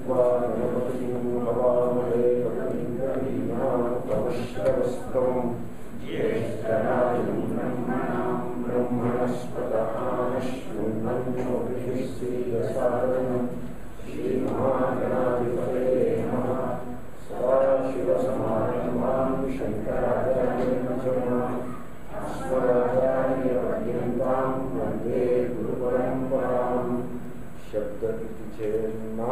त्वा गणपतिं हवामहे कविन्द्रहीनामवश्यवस्तवम् ज्येष्ठराजं ब्रह्मणस्पतः शृण्वन्नोभिः श्रीरसादनम् श्रीमहागणाधिपते नमः सदाशिवसमारम्भां शङ्कराचार्यमध्यमाम् अस्मदाचार्यपर्यन्तां वन्दे गुरुपरम्पराम् शब्द इति चेन्ना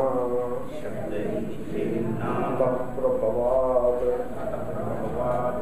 प्रभवात्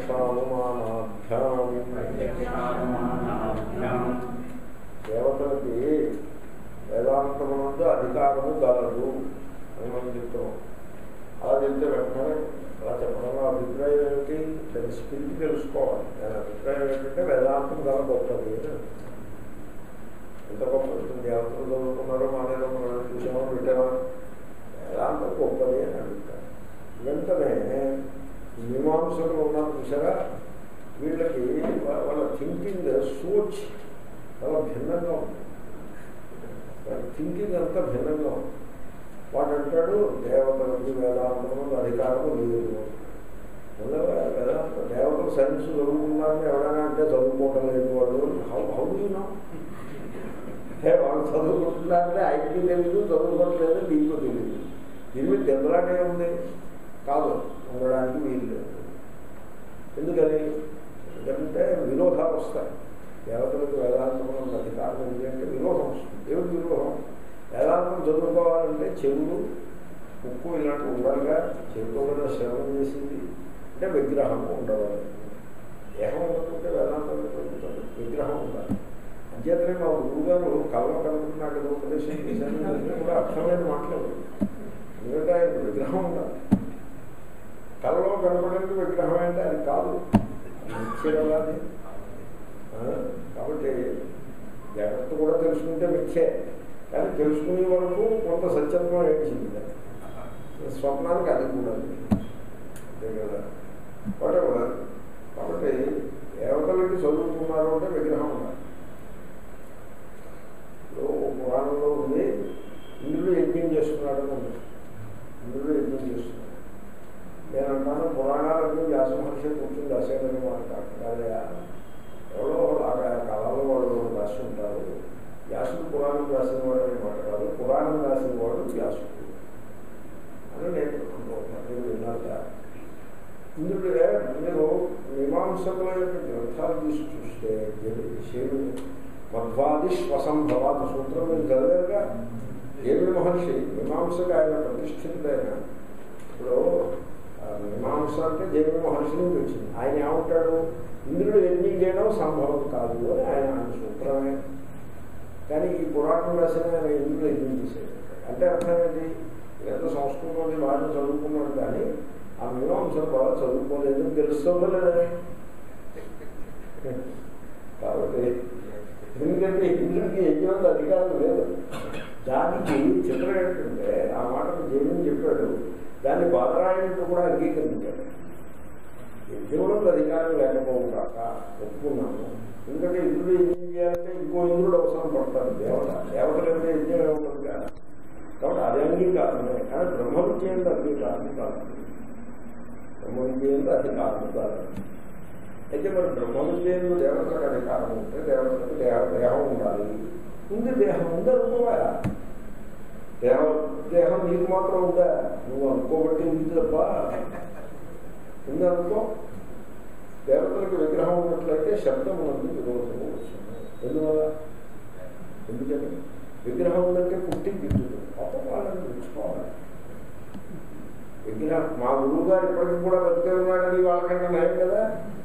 చక్షానుమానాభ్యాం దేవతలకి వేదాంతమునందు అధికారము గలదు అని మనం చెప్తాం అలా చెప్తే వెంటనే అలా చెప్పడంలో అభిప్రాయం ఏమిటి దాని స్పిరిట్ తెలుసుకోవాలి దాని అభిప్రాయం ఏంటంటే వేదాంతం గల గొప్పది అని ఎంత గొప్ప దేవతలు చదువుకున్నారో మానేదో మనం చూసామో పెట్టామో వేదాంతం గొప్పది అని అడుగుతారు వెంటనే మీమాంసకులు ఉన్నారు చూసారా వీళ్ళకి వా- వాళ్ళ థింకింగ్ సోచ్ చాలా భిన్నంగా ఉంది వాళ్ళ థింకింగ్ అంతా భిన్నంగా ఉంది వాడు అంటాడు దేవతలకు వేదాంతము అధికారము లేదు ముందు వేదాంత దేవతలు సైన్స్ చదువుకున్నారని ఎవరైనా అంటే చదువుకోవటం లేదు వాళ్ళు హౌ హౌ యూ వాళ్ళు చదువుకుంటున్నారంటే ఐటీ తెలియదు చదువుకోవట్లేదు నీకు తెలియదు దీని మీద దెబ్బలాటే ఉంది కాదు ఉండడానికి వీలు లేదు ఎందుకని ఎందుకంటే విరోధాలు వస్తాయి దేవతలకు వేదాంతంలో ఉన్న అధికారం ఉంది అంటే విరోధం వస్తుంది ఏమిటి విరోధం వేదాంతం చదువుకోవాలంటే చెవులు ఉప్పు ఇలాంటి ఉండాలిగా చెవితో కూడా శ్రవణం చేసింది అంటే విగ్రహము ఉండవాలి దేహం ఉండకుంటే వేదాంతం చదువుతుంది విగ్రహం ఉండాలి అంచేతనే మా గురువుగారు కళ్ళ కనుక్కున్నాక ఏదో ఉపదేశం చేశాను అది కూడా అర్థమైన మాట్లాడు ఎందుకంటే ఆయన విగ్రహం ఉండాలి కళ్ళలో కనపడడానికి విగ్రహం అంటే అది కాదు మిథ్యరాది కాబట్టి జగత్తు కూడా తెలుసుకుంటే మిథ్యే కానీ తెలుసుకునే వరకు కొంత సత్యత్వం ఏడ్చింది స్వప్నానికి అది కూడా లేదు. అంతే కదా వాటెవర్ కాబట్టి దేవతలకి చదువుకున్నారు అంటే విగ్రహం ఉండాలి ఇప్పుడు ఓ పురాణంలో ఉంది ఇంద్రుడు యజ్ఞం చేస్తున్నాడని ఉంది ఇంద్రుడు యజ్ఞం చేస్తున్నాడు నేను అంటాను పురాణాలకు వ్యాస మహర్షి కూర్చుని రాసేదని మాట కాదు కాదయా ఎవరో ఆ కాలంలో వాళ్ళు రాసి ఉంటారు వ్యాసుడు పురాణం రాసిన వాడు అనే మాట కాదు పురాణం రాసిన వాడు వ్యాసుడు అని నేను అనుకుంటున్నాను మీరు విన్నారుగా ఇంద్రుడే మీరు మీమాంసకుల యొక్క గ్రంథాలు తీసి చూస్తే శివుడు మధ్వాది శ్వసంభవాది సూత్రం మీరు చదివారుగా దేవుడి మహర్షి మీమాంసకు ఆయన ప్రతిష్ఠితుడైన ఇప్పుడు ఆ, మీమాంస అంటే దేవుడి మహర్షి నుంచి వచ్చింది ఆయన ఏమంటాడు ఇంద్రుడు యజ్ఞం చేయడం సంభవం కాదు అని ఆయన ఆయన సూత్రమే కానీ ఈ పురాణం రాసిన ఆయన ఇంద్రుడు యజ్ఞం చేసేది అంటే అర్థం ఏంటి ఏదో సంస్కృతం బాగా చదువుకున్నాడు కానీ ఆ మీమాంసను బాగా చదువుకోలేదు తెలుస్తుందో లేదని కాబట్టి ఎందుకంటే ఇంద్రుడికి యజ్ఞం అధికారం లేదు దానికి చిత్రం ఏంటంటే ఆ మాటను జైన్ చెప్పాడు దాన్ని బాధరాయణతో కూడా అంగీకరించాడు యజ్ఞంలో అధికారం లేకపోవడం కాక ఒప్పుకున్నాము ఎందుకంటే ఇంద్రుడు యజ్ఞం చేయాలంటే ఇంకో ఇంద్రుడు అవసరం పడతాడు దేవత దేవతలు అంటే యజ్ఞం ఏమవుతుంది కదా కాబట్టి అది అంగీకారమే కానీ బ్రహ్మ విజయంలో అంగీకారం కాదు బ్రహ్మ విజయంలో అధికారం కాదు అయితే మరి బ్రహ్మ విజయంలో దేవతలకు అధికారం ఉంటే దేవతలకు దేహ దేహం ఉండాలి ఉంది దేహం ఉంది అనుకోవా దేహం దేహం నీకు మాత్రం ఉందా నువ్వు అనుకోబట్టి ఉంది తప్ప ఉంది అనుకో దేవతలకు విగ్రహం ఉన్నట్లయితే శబ్దం ఉన్నది విరోధము వస్తుంది ఎందువల్ల ఎందుకని విగ్రహం ఉందంటే పుట్టి గిట్టుతుంది పాపం వాళ్ళని తెచ్చుకోవాలి విగ్రహం మా గురువు గారు ఇప్పటికి కూడా బతికే ఉన్నాడని వాళ్ళకంటే నయం కదా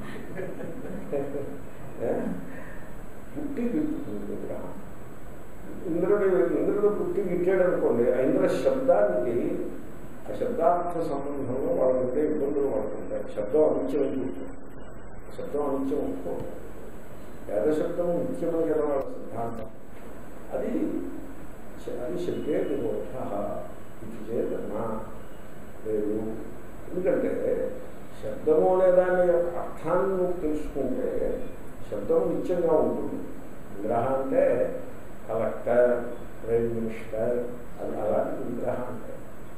ఏ? పుట్టి గిట్టుతుంది విగ్రహం ఇంద్రుడి ఇంద్రుడు పుట్టి గిట్టాడు అనుకోండి ఆ ఇంద్ర శబ్దానికి ఆ శబ్దార్థ సంబంధంలో వాళ్ళకుంటే ఇబ్బందులు వాళ్ళకుంటాయి శబ్దం అనిత్యం అని చూస్తుంది శబ్దం అనిత్యం ఒప్పుకో వేద శబ్దం నిత్యమని కదా వాళ్ళ సిద్ధాంతం అది అది శబ్దే విరోధ ఇది చేతనా లేదు ఎందుకంటే శబ్దము అనే దాని యొక్క అర్థాన్ని నువ్వు తెలుసుకుంటే శబ్దం నిత్యంగా ఉంటుంది విగ్రహం అంటే కలెక్టర్ ప్రైమ్ మినిస్టర్ అది అలాంటి విగ్రహం అంటే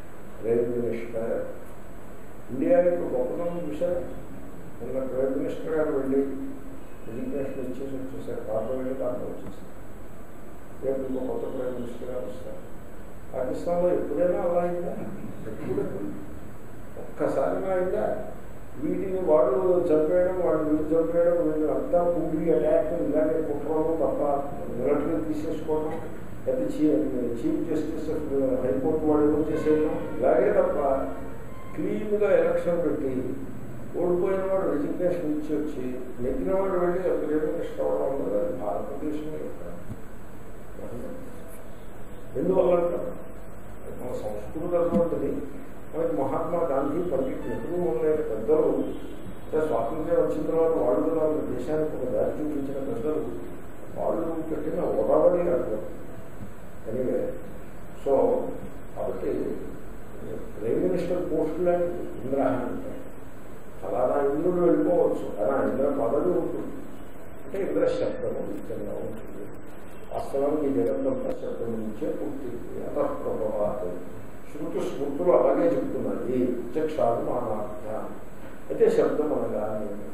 మినిస్టర్ ఇండియా యొక్క గొప్పతనం చూసారా నిన్న ప్రైమ్ మినిస్టర్ గారు వెళ్ళి రిజిగ్నేషన్ ఇచ్చేసి వచ్చేసారు కార్లో వెళ్ళి కార్లో వచ్చేసారు రేపు ఇంకో కొత్త ప్రైమ్ మినిస్టర్ గారు వస్తారు పాకిస్తాన్లో ఎప్పుడైనా అలా అయిందా ఎప్పుడు ఒక్కసారి అయిందా వీటిని వాడు చంపేయడం వాడు వీడు చంపేయడం వీళ్ళు అంతా కూడి అటాక్ ఇలాగే కుట్రడం తప్ప మిలిటరీ తీసేసుకోవడం లేదా చీఫ్ జస్టిస్ ఆఫ్ హైకోర్టు వాడు ఏదో చేసేయడం ఇలాగే తప్ప క్లీన్గా ఎలక్షన్ పెట్టి ఓడిపోయిన వాడు రిజిగ్నేషన్ ఇచ్చి వచ్చి నెగ్గిన వాడు వెళ్ళి ప్రైమ్ మినిస్టర్ అవ్వడం వల్ల అది భారతదేశం యొక్క మహిమ. ఎందువల్ల అంటారు? మన సంస్కృతి అటువంటిది మనకి మహాత్మా గాంధీ పండిట్ నెహ్రూ మొదలైన పెద్దలు అంటే స్వాతంత్ర్యం వచ్చిన తర్వాత వాళ్ళు కూడా మన దేశానికి ఒక దారి చూపించిన పెద్దలు వాళ్ళు పెట్టిన ఉడవడి అర్థం ఎనివే సో కాబట్టి ప్రైమ్ మినిస్టర్ పోస్టులే ఇంద్రాహన్ ఉంటాయి ఫలానా ఇంద్రుడు వెళ్ళిపోవచ్చు కానీ ఆ ఇంద్ర పదవి ఉంటుంది అంటే ఇంద్ర శబ్దము నిత్యంగా ఉంటుంది వాస్తవానికి ఈ జగత్తంతా శబ్దం నుంచే పుట్టింది అతఃప్రభాత్ శృతి స్మృతులు అలాగే చెప్తున్నాయి చక్షాలు మానార్థ అయితే శబ్దం అనగా నేను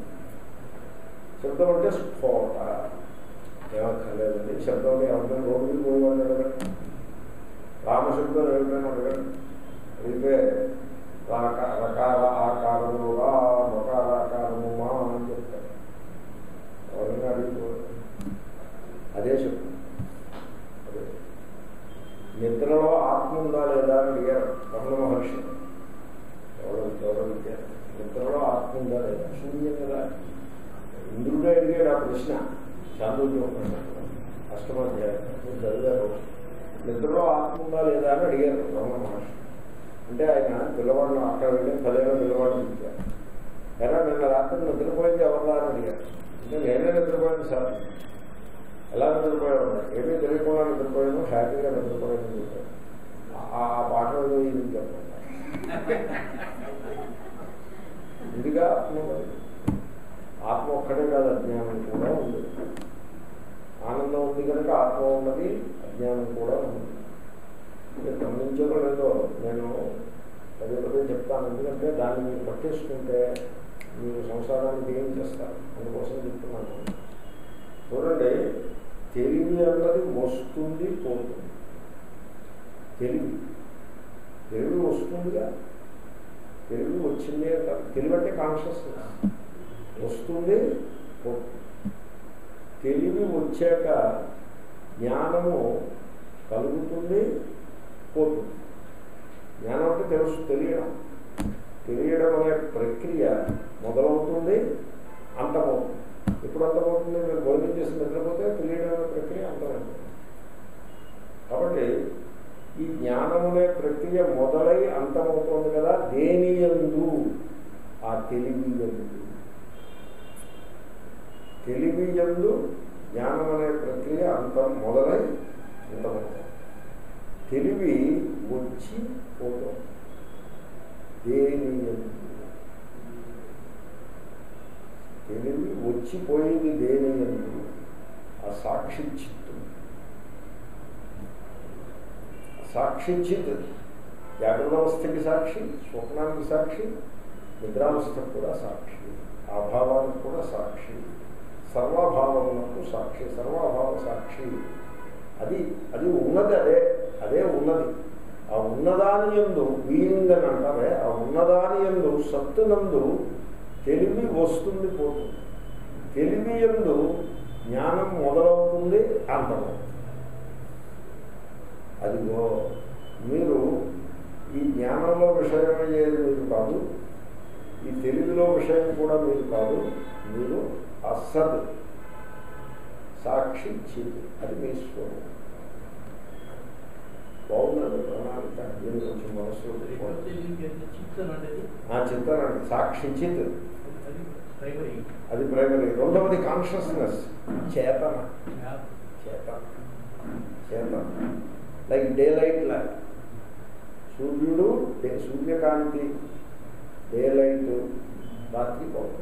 శబ్దం అంటే స్ఫోట ఏమక్కర్లేదండి శబ్దం ఎవరికైనా రోడ్డు మీద పోయేవాళ్ళు అడగండి రామశబ్దం ఎవరికైనా అడగండి అడిగితే రాక రకాల ఆకారము రా మకార ఆకారము మా అని చెప్తారు ఎవరైనా అడిగిపోవాలి అదే శబ్దం అదే నిద్రలో ఆత్మ ఉందా లేదా అని అడిగారు రమణ మహర్షి ఎవరో ఎవరో విద్యారు నిద్రలో ఆత్మ ఉందా లేదా శూన్యం కదా ఇంద్రుడే అడిగాడు ఆ ప్రశ్న చాంద్రోద్యోగం అష్టమాధ్యాయం మీరు చదివారు నిద్రలో ఆత్మ ఉందా లేదా అని అడిగారు రమణ మహర్షి అంటే ఆయన పిల్లవాడిని అక్కడ వెళ్ళి పదేళ్ళ పిల్లవాడిని ఇచ్చారు ఎలా నిన్న రాత్రి నిద్రపోయింది ఎవరిలా అని అడిగారు అంటే నేనే నిద్రపోయాను సార్ ఎలా నిద్రపోయాను ఏమీ తెలియకుండా నిద్రపోయాను హ్యాపీగా నిద్రపోయాను చెప్పాను ఆ ఆ పాట ఇది చెప్పండి ఇదిగా ఆత్మ ఉన్నది. ఆత్మ ఒక్కటే కాదు అజ్ఞానం కూడా ఉంది ఆనందం ఉంది కనుక ఆత్మ ఉన్నది అజ్ఞానం కూడా ఉంది మీరు గమనించారో లేదో నేను పదే పదే చెప్తాను ఎందుకంటే దాన్ని మీరు పట్టేసుకుంటే మీరు సంసారానికి ఏం చేస్తారు అందుకోసం చెప్తున్నాను చూడండి తెలివి అన్నది వస్తుంది పోతుంది తెలివి తెలివి వస్తుందిగా తెలివి వచ్చింది అంటారు తెలివి అంటే కాన్షియస్నెస్ వస్తుంది పోతుంది తెలివి వచ్చాక జ్ఞానము కలుగుతుంది పోతుంది జ్ఞానం అంటే తెలుసు తెలియడం తెలియడం అనే ప్రక్రియ మొదలవుతుంది అంతమవుతుంది ఎప్పుడు అంతమవుతుంది మీరు భోజనం చేసి నిద్రపోతే తెలియడం అనే ప్రక్రియ అంతమవుతుంది కాబట్టి ఈ జ్ఞానమునే ప్రక్రియ మొదలై అంతమవుతోంది కదా దేని యందు ఆ తెలివి యందు తెలివి యందు జ్ఞానం అనే ప్రక్రియ అంతం మొదలై అంతమవుతుంది తెలివి వచ్చి పోతుంది దేని యందు తెలివి వచ్చిపోయేది దేని యందు ఆ సాక్షి చిత్తు సాక్షి చిత్ జాగ్రత్తావస్థకి సాక్షి స్వప్నానికి సాక్షి నిద్రావస్థకు కూడా సాక్షి అభావానికి కూడా సాక్షి సర్వాభావములకు సాక్షి సర్వాభావ సాక్షి అది అది ఉన్నది అదే అదే ఉన్నది ఆ ఉన్నదాని ఎందు బీయింగ్ అని అంటారే ఆ ఉన్నదాని ఎందు సత్తునందు తెలివి వస్తుంది పోతుంది తెలివి ఎందు జ్ఞానం మొదలవుతుంది అంతమవుతుంది అదిగో మీరు ఈ జ్ఞానంలో విషయమయ్యేది మీరు కాదు ఈ తెలివిలో విషయం కూడా మీరు కాదు మీరు అసత్ సాక్షి చిత్ అది మీ స్వరూపం బాగుందండి ప్రణాళిక మీరు కొంచెం మనసు ఆ చిత్తానండి సాక్షి చిత్ అది ప్రైమరీ రెండవది కాన్షియస్నెస్ చేతన చేతన చేతన లైక్ డే లైట్ లాగా సూర్యుడు డే సూర్యకాంతి డే లైట్ రాత్రి పగలు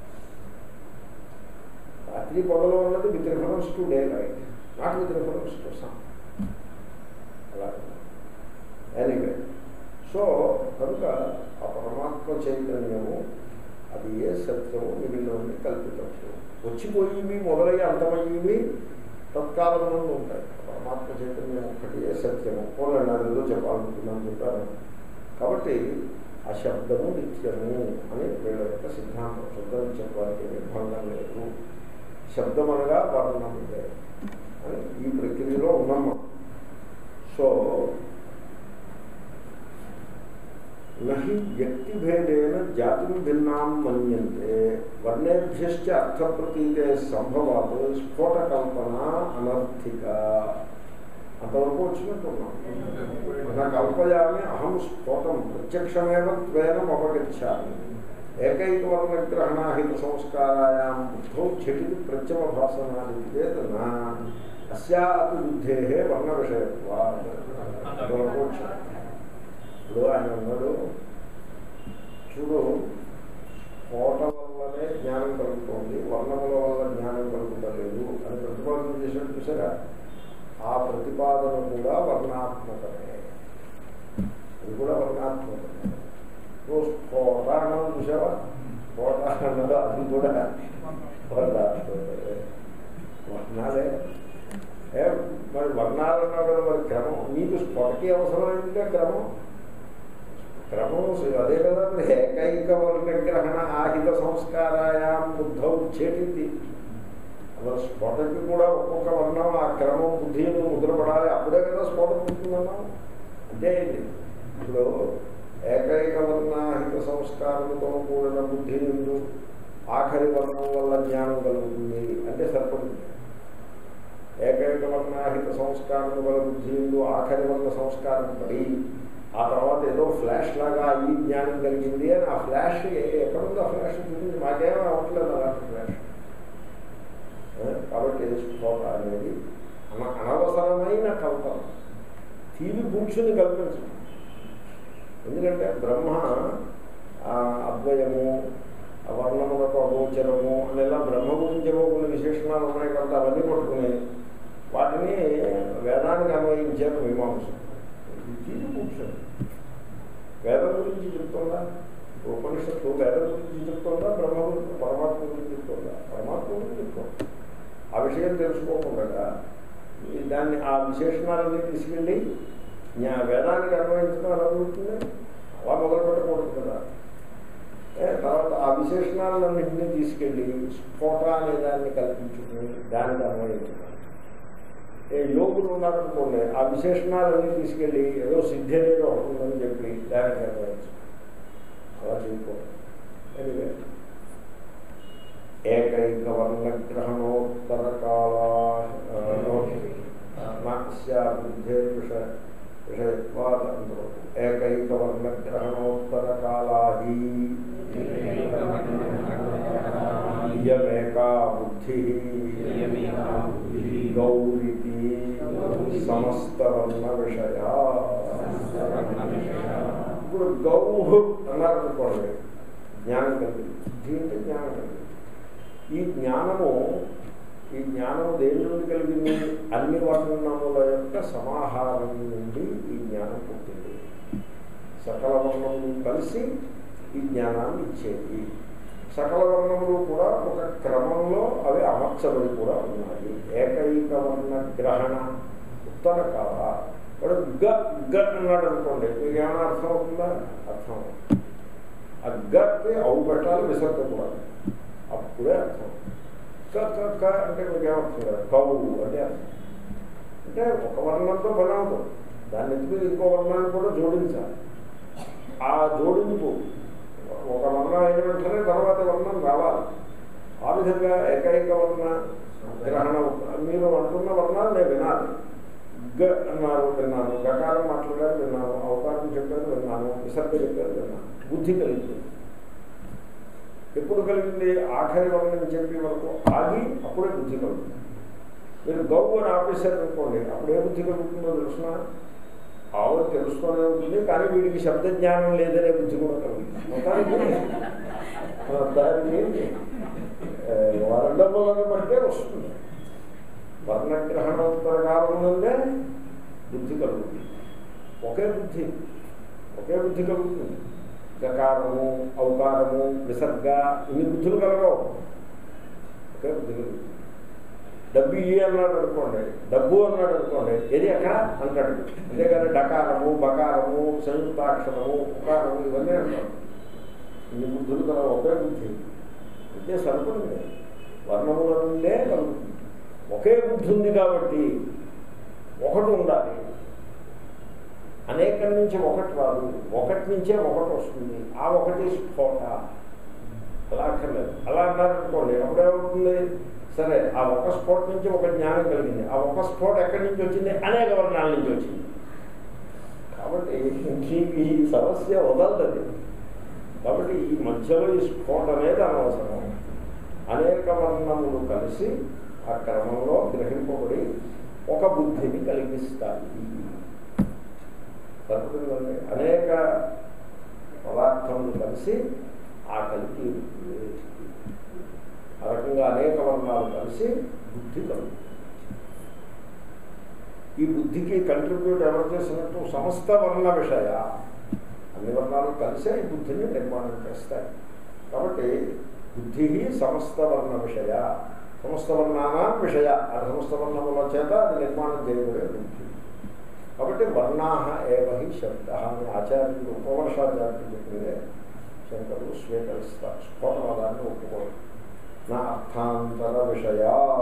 రాత్రి పగలు ఉన్నది with reference to daylight not with reference to sun అలా ఎనీవే సో కనుక కనుక ఆ పరమాత్మ చైతన్యము అది ఏ సత్యము మిగిలినవన్నీ కల్పితము వచ్చిపోయివి మొదలై అంతమయ్యేవి తత్కాలం నుండి ఉంటాయి పరమాత్మ చైతన్యం ఒక్కటి ఏ సత్యము పోలండి అది ఏదో చెప్పాలనుకున్నాను చెప్పాను కాబట్టి ఆ శబ్దము నిత్యము అని వీళ్ళ యొక్క సిద్ధాంతం శబ్దం చెప్పడానికి ఏమీ భంగం లేదు శబ్దం అనగా వర్ణములే అని ఈ ప్రక్రియలో ఉన్నాం మనం. సో నహి వ్యక్తిభేదేన జాతిం భిన్నాం మన్యంతే వర్ణేభ్యశ్చ అర్థప్రతీతే సంభవాత్ స్ఫోటకల్పన అనర్థిక అంతవరకు వచ్చినట్టున్నాం నా కల్పయామి అహం స్ఫోటం ప్రత్యక్షమేవ త్వేనం అపగచ్చామి ఏకైకవర్ణగ్రహణాహిత సంస్కారాయాం బుద్ధౌ ఝటితి ప్రత్యమ భాసనాది వేదన అస్యాపి బుద్ధే వర్ణ విషయత్వా అంతవరకు వచ్చాం ఇప్పుడు ఆయన ఉన్నాడు చూడు కోట వల్లనే జ్ఞానం కలుగుతోంది వర్ణముల వల్ల జ్ఞానం కలుగుతలేదు అని ప్రతిపాదన చేసినట్టు చూసారా ఆ ప్రతిపాదన కూడా వర్ణాత్మకమే అది కూడా వర్ణాత్మకమే నువ్వు కోట అన్నది చూసావా కోట అన్నది అది కూడా వర్ణాత్మకమే వర్ణాలే ఏ మరి వర్ణాలు అన్నావు కదా మరి క్రమం నీకు స్ఫోటకి అవసరమైందిగా క్రమం క్రమం అదే కదా మరి ఏకైక వర్ణగ్రహణ ఆహిత సంస్కారాయాం బుద్ధం చేటింది అసలు స్ఫోటకి కూడా ఒక్కొక్క వర్ణం ఆ క్రమం బుద్ధిని ముద్రపడాలి అప్పుడే కదా స్ఫోటం పుట్టిందన్నాం అంటే ఏంటి ఇప్పుడు ఏకైక వర్ణాహిత సంస్కారంతో కూడిన బుద్ధి నుండి ఆఖరి వర్ణం వల్ల జ్ఞానం కలుగుతుంది అంటే సరిపడుతుంది ఏకైక వర్ణాహిత సంస్కారం వల్ల బుద్ధి నుండి ఆఖరి వర్ణ సంస్కారం పడి ఆ తర్వాత ఏదో ఫ్లాష్ లాగా ఈ జ్ఞానం కలిగింది అని ఆ ఫ్లాష్ ఎక్కడుందో ఆ ఫ్లాష్ చూపించి మాకేమీ అవ్వట్లేదు అలాంటి ఫ్లాష్ కాబట్టి స్ఫోట అనేది అన అనవసరమైన కల్పన తీవి కూర్చుని కల్పించడం ఎందుకంటే బ్రహ్మ ఆ, అద్వయము ఆ వర్ణములకు అగోచరము అనేలా బ్రహ్మ గురించి ఏవో కొన్ని విశేషణాలు ఉన్నాయి కాబట్టి అవన్నీ పట్టుకుని వాటిని వేదానికి అన్వయించారు మీమాంసం తీసి కూర్చొని వేదం గురించి చెప్తుందా ఉపనిషత్తు వేదం గురించి చెప్తుందా బ్రహ్మ గురించి పరమాత్మ గురించి చెప్తుందా పరమాత్మ గురించి చెప్తుంది ఆ విషయం తెలుసుకోకుండా ఈ దాన్ని ఆ విశేషణాలన్నీ తీసుకెళ్ళి జ్ఞా- వేదానికి అన్వయించడం ఎలా జరుగుతుంది అలా మొదలు పెట్టకూడదు కదా ఏ, తర్వాత ఆ విశేషణాలన్నింటినీ తీసుకెళ్ళి స్ఫోట అనే దాన్ని కల్పించుకుని దానికి అన్వయించడం ఏ యోగులు ఉన్నారనుకోండి ఆ విశేషణాలన్నీ తీసుకెళ్ళి ఏదో సిద్ధి అనేది ఒకటి ఉందని చెప్పి దానికి అన్వయించడం అలా చేయకూడదు ఎనివే ఏకైక వర్ణగ్రహణోత్తర కాళాస్యే విషయ విషయత్వాద ఏకైక వర్ణగ్రహణోత్తర కాళాహి ఇయమేకా బుద్ధి గౌరితి సమస్త వర్ణ విషయ ఇప్పుడు గౌ అన్నారనుకోండి జ్ఞానం కలిగింది బుద్ధి అంటే జ్ఞానం కలిగింది ఈ జ్ఞానము ఈ జ్ఞానం దేని నుండి కలిగింది అన్ని వర్ణముల యొక్క సమాహారం నుండి ఈ జ్ఞానం పుట్టింది సకల వర్ణములు కలిసి ఈ జ్ఞానాన్ని ఇచ్చేది సకల వర్ణములు కూడా ఒక క్రమంలో అవి అమర్చబడి కూడా ఉన్నాయి ఏకైక వర్ణ గ్రహణ ఉత్తర కాల వాడు గ గ అన్నాడు అనుకోండి మీకు ఏమైనా అర్థం అవుతుందా అర్థం అవుతుంది ఆ గకి అవు పెట్టాలి విసర్గకూడదు అప్పుడే అర్థం క క క అంటే మీకు ఏమర్థం కదా కవు అంటే అర్థం అంటే ఒక వర్ణంతో పని అవుతుంది దాన్ని ఎందుకు ఇంకో వర్ణాన్ని కూడా జోడించాలి ఆ జోడింపు ఒక వర్ణం అయిన వెంటనే తర్వాత వర్ణం రావాలి ఆ విధంగా ఏకైక వర్ణ గ్రహణం మీరు అంటున్న వర్ణాలు నేను వినాలి గ అన్నారు విన్నాను గకారం మాట్లాడారు విన్నాను అవకాశం చెప్పారు విన్నాను విసర్గ చెప్పారు విన్నాను బుద్ధి కలిగింది ఎప్పుడు కలిగింది ఆఖరి వర్ణం చెప్పే వరకు ఆగి అప్పుడే బుద్ధి కలుగుతుంది మీరు గౌ అని ఆపేశారు అనుకోండి అప్పుడు ఏ బుద్ధి కలుగుతుందో తెలుసిన ఆవు తెలుసుకునే ఉంటుంది కానీ వీడికి శబ్ద జ్ఞానం లేదనే బుద్ధి కూడా కలుగుతుంది మొత్తానికి మొత్తానికి వర్ణములను బట్టే వస్తుంది వర్ణగ్రహణోత్తర కాలం నుండే బుద్ధి కలుగుతుంది ఒకే బుద్ధి ఒకే బుద్ధి కలుగుతుంది గకారము ఔకారము విసర్గ ఇన్ని బుద్ధులు కలగవు ఒకే బుద్ధి కలుగుతుంది డబ్బు ఇయ్యి అన్నాడు అనుకోండి డబ్బు అన్నాడు అనుకోండి ఏది ఎక్కడ అంటాడు అంతేగాని డకారము బకారము సంయుక్తాక్షరము ఉకారము ఇవన్నీ అంటాడు ఇన్ని బుద్ధులు కల ఒకే బుద్ధి అంటే సరిపడింది వర్ణముల నుండే కలుగుతుంది ఒకే బుద్ధి ఉంది కాబట్టి ఒకటి ఉండాలి అనేకం నుంచి ఒకటి రాదు ఒకటి నుంచే ఒకటి వస్తుంది ఆ ఒకటి స్ఫోట అలా అక్కర్లేదు అలా అన్నారనుకోండి అప్పుడేమవుతుంది సరే ఆ ఒక స్ఫోట నుంచి ఒక జ్ఞానం కలిగింది ఆ ఒక స్ఫోట ఎక్కడి నుంచి వచ్చింది అనేక వర్ణాల నుంచి వచ్చింది కాబట్టి నీకు ఈ సమస్య వదలదు కాబట్టి ఈ మధ్యలో ఈ స్ఫోట అనేది అనవసరం అనేక వర్ణములు కలిసి ఆ క్రమంలో గ్రహింపబడి ఒక బుద్ధిని కలిగిస్తాయి సరిపడిందండి అనేక పదార్థములు కలిసి ఆ కలిపి ఆ రకంగా అనేక వర్ణాలు కలిసి బుద్ధి కలుగుతుంది ఈ బుద్ధికి కంట్రిబ్యూట్ ఎవరు చేసినట్టు సమస్త వర్ణ విషయ అన్ని వర్ణాలు కలిసే ఈ బుద్ధిని నిర్మాణం చేస్తాయి కాబట్టి బుద్ధి సమస్త వర్ణ విషయ సమస్త వర్ణానా విషయ ఆ సమస్త వర్ణముల చేత అది నిర్మాణం చేయబడే బుద్ధి కాబట్టి వర్ణా ఏవ హి శబ్ద అని ఆచార్యులు ఉపవర్షాచార్యులు చెప్పిందే శంకరులు స్వీకరిస్తారు స్ఫోటవాదాన్ని ఒప్పుకోరు నా అర్థాంతర విషయ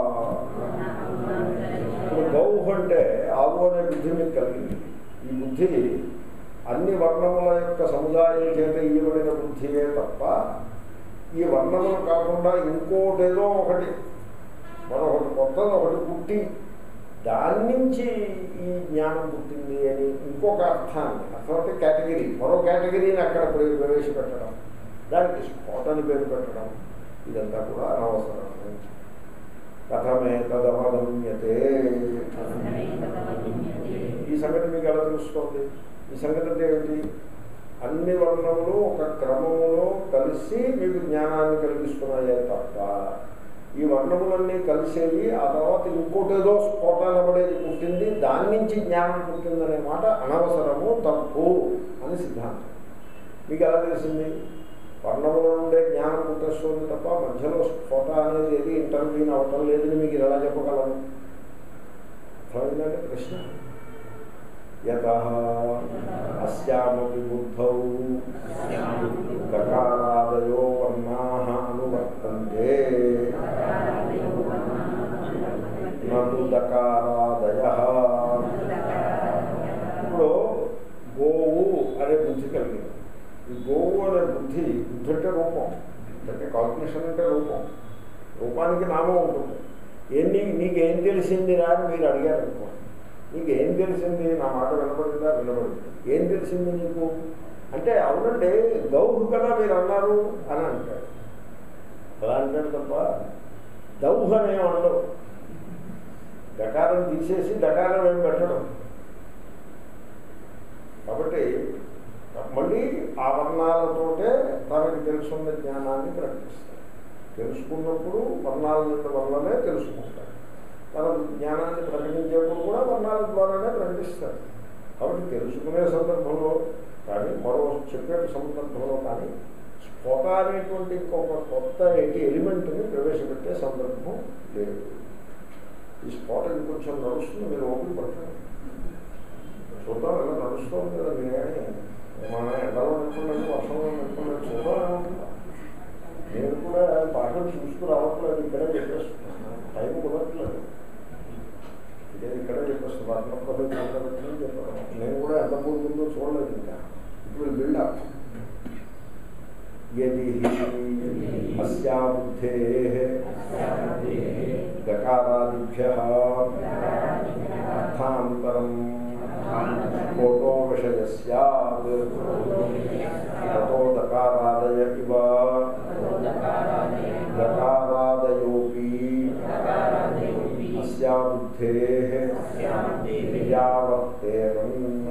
ఇప్పుడు గౌహ అంటే ఆవు అనే బుద్ధి మీకు కలిగింది ఈ బుద్ధి అన్ని వర్ణముల యొక్క సముదాయం చేత ఇవ్వబడిన బుద్ధియే తప్ప ఈ వర్ణములు కాకుండా ఇంకోటేదో ఒకటి మరొకటి కొత్తది ఒకటి పుట్టి దాని నుంచి ఈ జ్ఞానం పుట్టింది అని ఇంకొక అర్థాన్ని అర్థం అంటే కేటగిరీ మరో కేటగిరీని అక్కడ ప్ర- ప్రవేశపెట్టడం దానికి స్ఫోటని పేరు పెట్టడం ఇదంతా కూడా అనవసరం కథమే తదవగమ్యతే ఈ సంగతి మీకు ఎలా తెలుస్తుంది ఈ సంగతి అంటే ఏమిటి అన్ని వర్ణములు ఒక క్రమములో కలిసి మీకు జ్ఞానాన్ని కలిగిస్తున్నాయే తప్ప ఈ వర్ణములన్నీ కలిసేవి ఆ తర్వాత ఇంకోటేదో స్ఫోటాన పడేది పుట్టింది దాని నుంచి జ్ఞానం పుట్టిందనే మాట అనవసరము తప్పు అని సిద్ధాంతం మీకు ఎలా తెలిసింది వర్ణముల నుండే జ్ఞానం పుట్టేస్తుంది తప్ప మధ్యలో స్ఫోట అనేది ఏది ఇంటర్వ్యూని అవటం లేదని మీకు ఎలా చెప్పగలను అర్థమైందంటే ప్రశ్న యత అస్యామపి బుద్ధౌ దకారాదయో వర్ణా అనువర్తంతే నటు దకారాదయ ఇప్పుడు గోవు అనే బుద్ధి కలిగింది ఈ గోవు అనే బుద్ధి బుద్ధి అంటే రూపం అంటే కాల్కులేషన్ అంటే రూపం రూపానికి నామం ఉంటుంది ఏం నీ నీకేం తెలిసిందిరా అని మీరు అడిగారు అనుకోండి నీకు ఏం తెలిసింది నా మాట వినపడిందా వినపడింది ఏం తెలిసింది నీకు అంటే అవునండి దౌహు కదా మీరు అన్నారు అని అంటాడు అలా అంటాడు తప్ప దౌహు అనే ఉండవు డకారం తీసేసి డకారం ఏం పెట్టడం కాబట్టి మళ్ళీ ఆ వర్ణాలతోటే తనకి తెలుసున్న జ్ఞానాన్ని ప్రకటిస్తాడు తెలుసుకున్నప్పుడు వర్ణాల వల్లనే తెలుసుకుంటాడు తన జ్ఞానాన్ని ప్రకటించేప్పుడు కూడా వర్ణాల ద్వారానే ప్రకటిస్తాడు కాబట్టి తెలుసుకునే సందర్భంలో కానీ మరో చెప్పే సందర్భంలో కానీ స్ఫోట అనేటువంటి ఇంకొక కొత్త ఎటి ఎలిమెంట్ని ప్రవేశపెట్టే సందర్భం లేదు ఈ స్ఫోట ఇంకొంచెం నడుస్తుంది మీరు ఓపిక పట్టండి చూద్దాం ఎలా నడుస్తుంది కదా మీరేమి మన ఎండలో నింపుకున్నట్టు వర్షంలో నింపుకున్నట్టు చూద్దాం ఏమంటుందా నేను కూడా పాటలు చూసుకురావట్లేదు ఇక్కడే చెప్పేస్తున్నాను టైం కుదరట్లేదు ఇదే ఇక్కడే చెప్పేస్తాను వర్ణ ప్రభుత్వం చెప్పాను నేను కూడా ఎంత పూర్తుందో చూడలేదు ఇంకా ఇప్పుడు బిల్డప్ యది అస్యా బుద్ధే దకారాదిభ్య అర్థాంతరం ఫోటో విషయ సత్ తతో దకారాదయ ఇవ దకారాదయోపి అస్యా బుద్ధే యావత్తేరం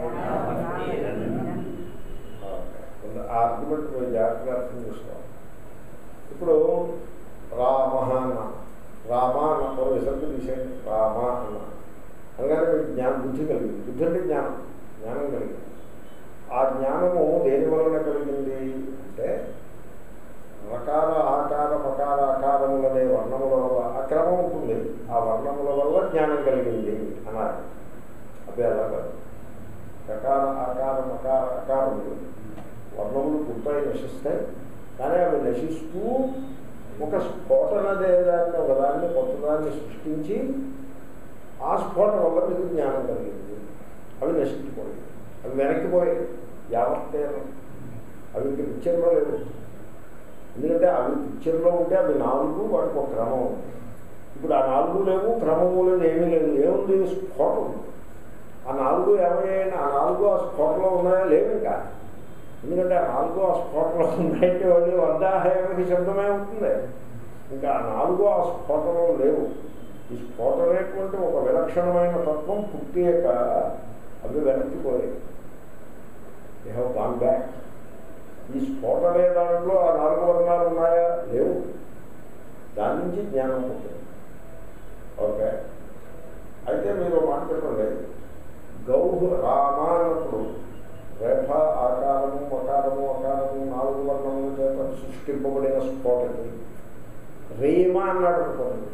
ఆర్గ్యుమెంట్ మీరు జాగ్రత్తగా అర్థం చేసుకోవాలి ఇప్పుడు రామ అన్న రామ అన్న ఒక విసర్గ తీసేయండి రామ అన్న అనగానే మీకు జ్ఞానం బుద్ధి కలిగింది బుద్ధి అంటే జ్ఞానం జ్ఞానం కలిగింది ఆ జ్ఞానము దేని వలన కలిగింది అంటే రకాల ఆకార మకార ఆకారములనే వర్ణముల వల్ల అక్రమం ఉంటుంది ఆ వర్ణముల వల్ల జ్ఞానం కలిగింది అన్నారు అవి అలా కాదు రకాల ఆకార మకార అకారములు వర్ణములు పుట్టాయి నశిస్తాయి కానీ అవి నశిస్తూ ఒక స్ఫోటనదే దాన్ని ఒకదాన్ని కొత్తదాన్ని సృష్టించి ఆ స్ఫోటన వల్ల మీకు జ్ఞానం కలిగింది అవి నశించిపోయాయి అవి వెనక్కిపోయాయి యావత్తేనం అవి ఇంక పిక్చర్లో లేవు ఎందుకంటే అవి పిక్చర్లో ఉంటే అవి నాలుగు వాటికి ఒక క్రమం ఉంది ఇప్పుడు ఆ నాలుగు లేవు క్రమము లేదు ఏమీ లేదు ఏముంది స్ఫోటం ఉంది ఆ నాలుగు ఏమయ్యాయని ఆ నాలుగు ఆ స్ఫోటలో ఉన్నాయా లేవు ఇంకా ఎందుకంటే ఆ నాలుగు ఆ స్ఫోటలో ఉన్నాయంటే వాళ్ళు వందాహేమకి శబ్దమే ఉంటుంది ఇంకా ఆ నాలుగు ఆ స్ఫోటలో లేవు ఈ స్ఫోటమైనటువంటి ఒక విలక్షణమైన తత్వం పుట్టియక అవి వెనక్కిపోయాయి దే హ్యావ్ గాన్ బ్యాక్ ఈ స్ఫోటనే దాంట్లో ఆ నాలుగు వర్ణాలు ఉన్నాయా లేవు దాని నుంచి జ్ఞానం పుట్టింది ఓకే అయితే మీరు మాట చెప్పండి గౌహు రామ అన్నప్పుడు రేఖ ఆకారము మకారము అకారము నాలుగు వర్ణముల చేత సృష్టింపబడిన స్ఫోటకి రేమ అన్నాడు అనుకోండి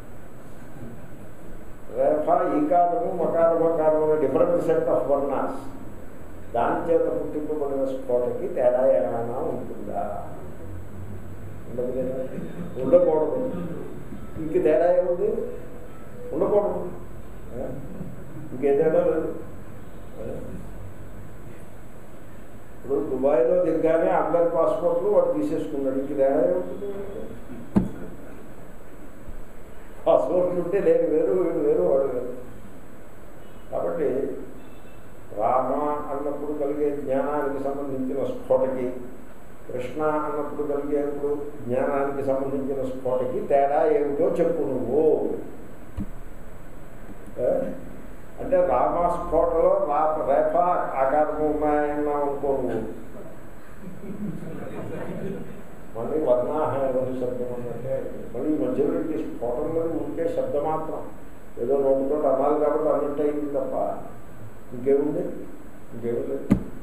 రేఖ ఈకారము మకారము అకారము డిఫరెంట్ సెట్ ఆఫ్ వర్ణాస్ దాని చేత పుట్టింపబడిన స్ఫోటకి తేడా ఏమైనా ఉంటుందా ఉండదు కదా ఉండకూడదు ఇంక తేడా ఏముంది ఉండకూడదు ఇంకే తేడా లేదు ఇప్పుడు దుబాయ్లో దిగ్గానే అందరి పాస్పోర్ట్లు వాడు తీసేసుకున్నాడు ఇంక తేడా ఏముంటుంది పాస్పోర్ట్లు ఉంటే నేను వేరు వీడు వేరు వాడు వేరు కాబట్టి రామ అన్నప్పుడు కలిగే జ్ఞానానికి సంబంధించిన స్ఫోటకి కృష్ణ అన్నప్పుడు కలిగేప్పుడు జ్ఞానానికి సంబంధించిన స్ఫోటకి తేడా ఏమిటో చెప్పు నువ్వు అంటే రామ స్ఫోటలో రా రేఫ ఆకారము ఉన్నాయన్నా అనుకో నువ్వు మళ్ళీ వర్ణాహి శబ్దం అన్నట్టే మళ్ళీ మధ్యలో స్ఫోటం మీద ఉంటే శబ్దమాత్రం ఏదో నోటితో అనాలి కాబట్టి అన్నట్టు అయింది తప్ప ఇంకేముంది ఇంకేమీ లేదు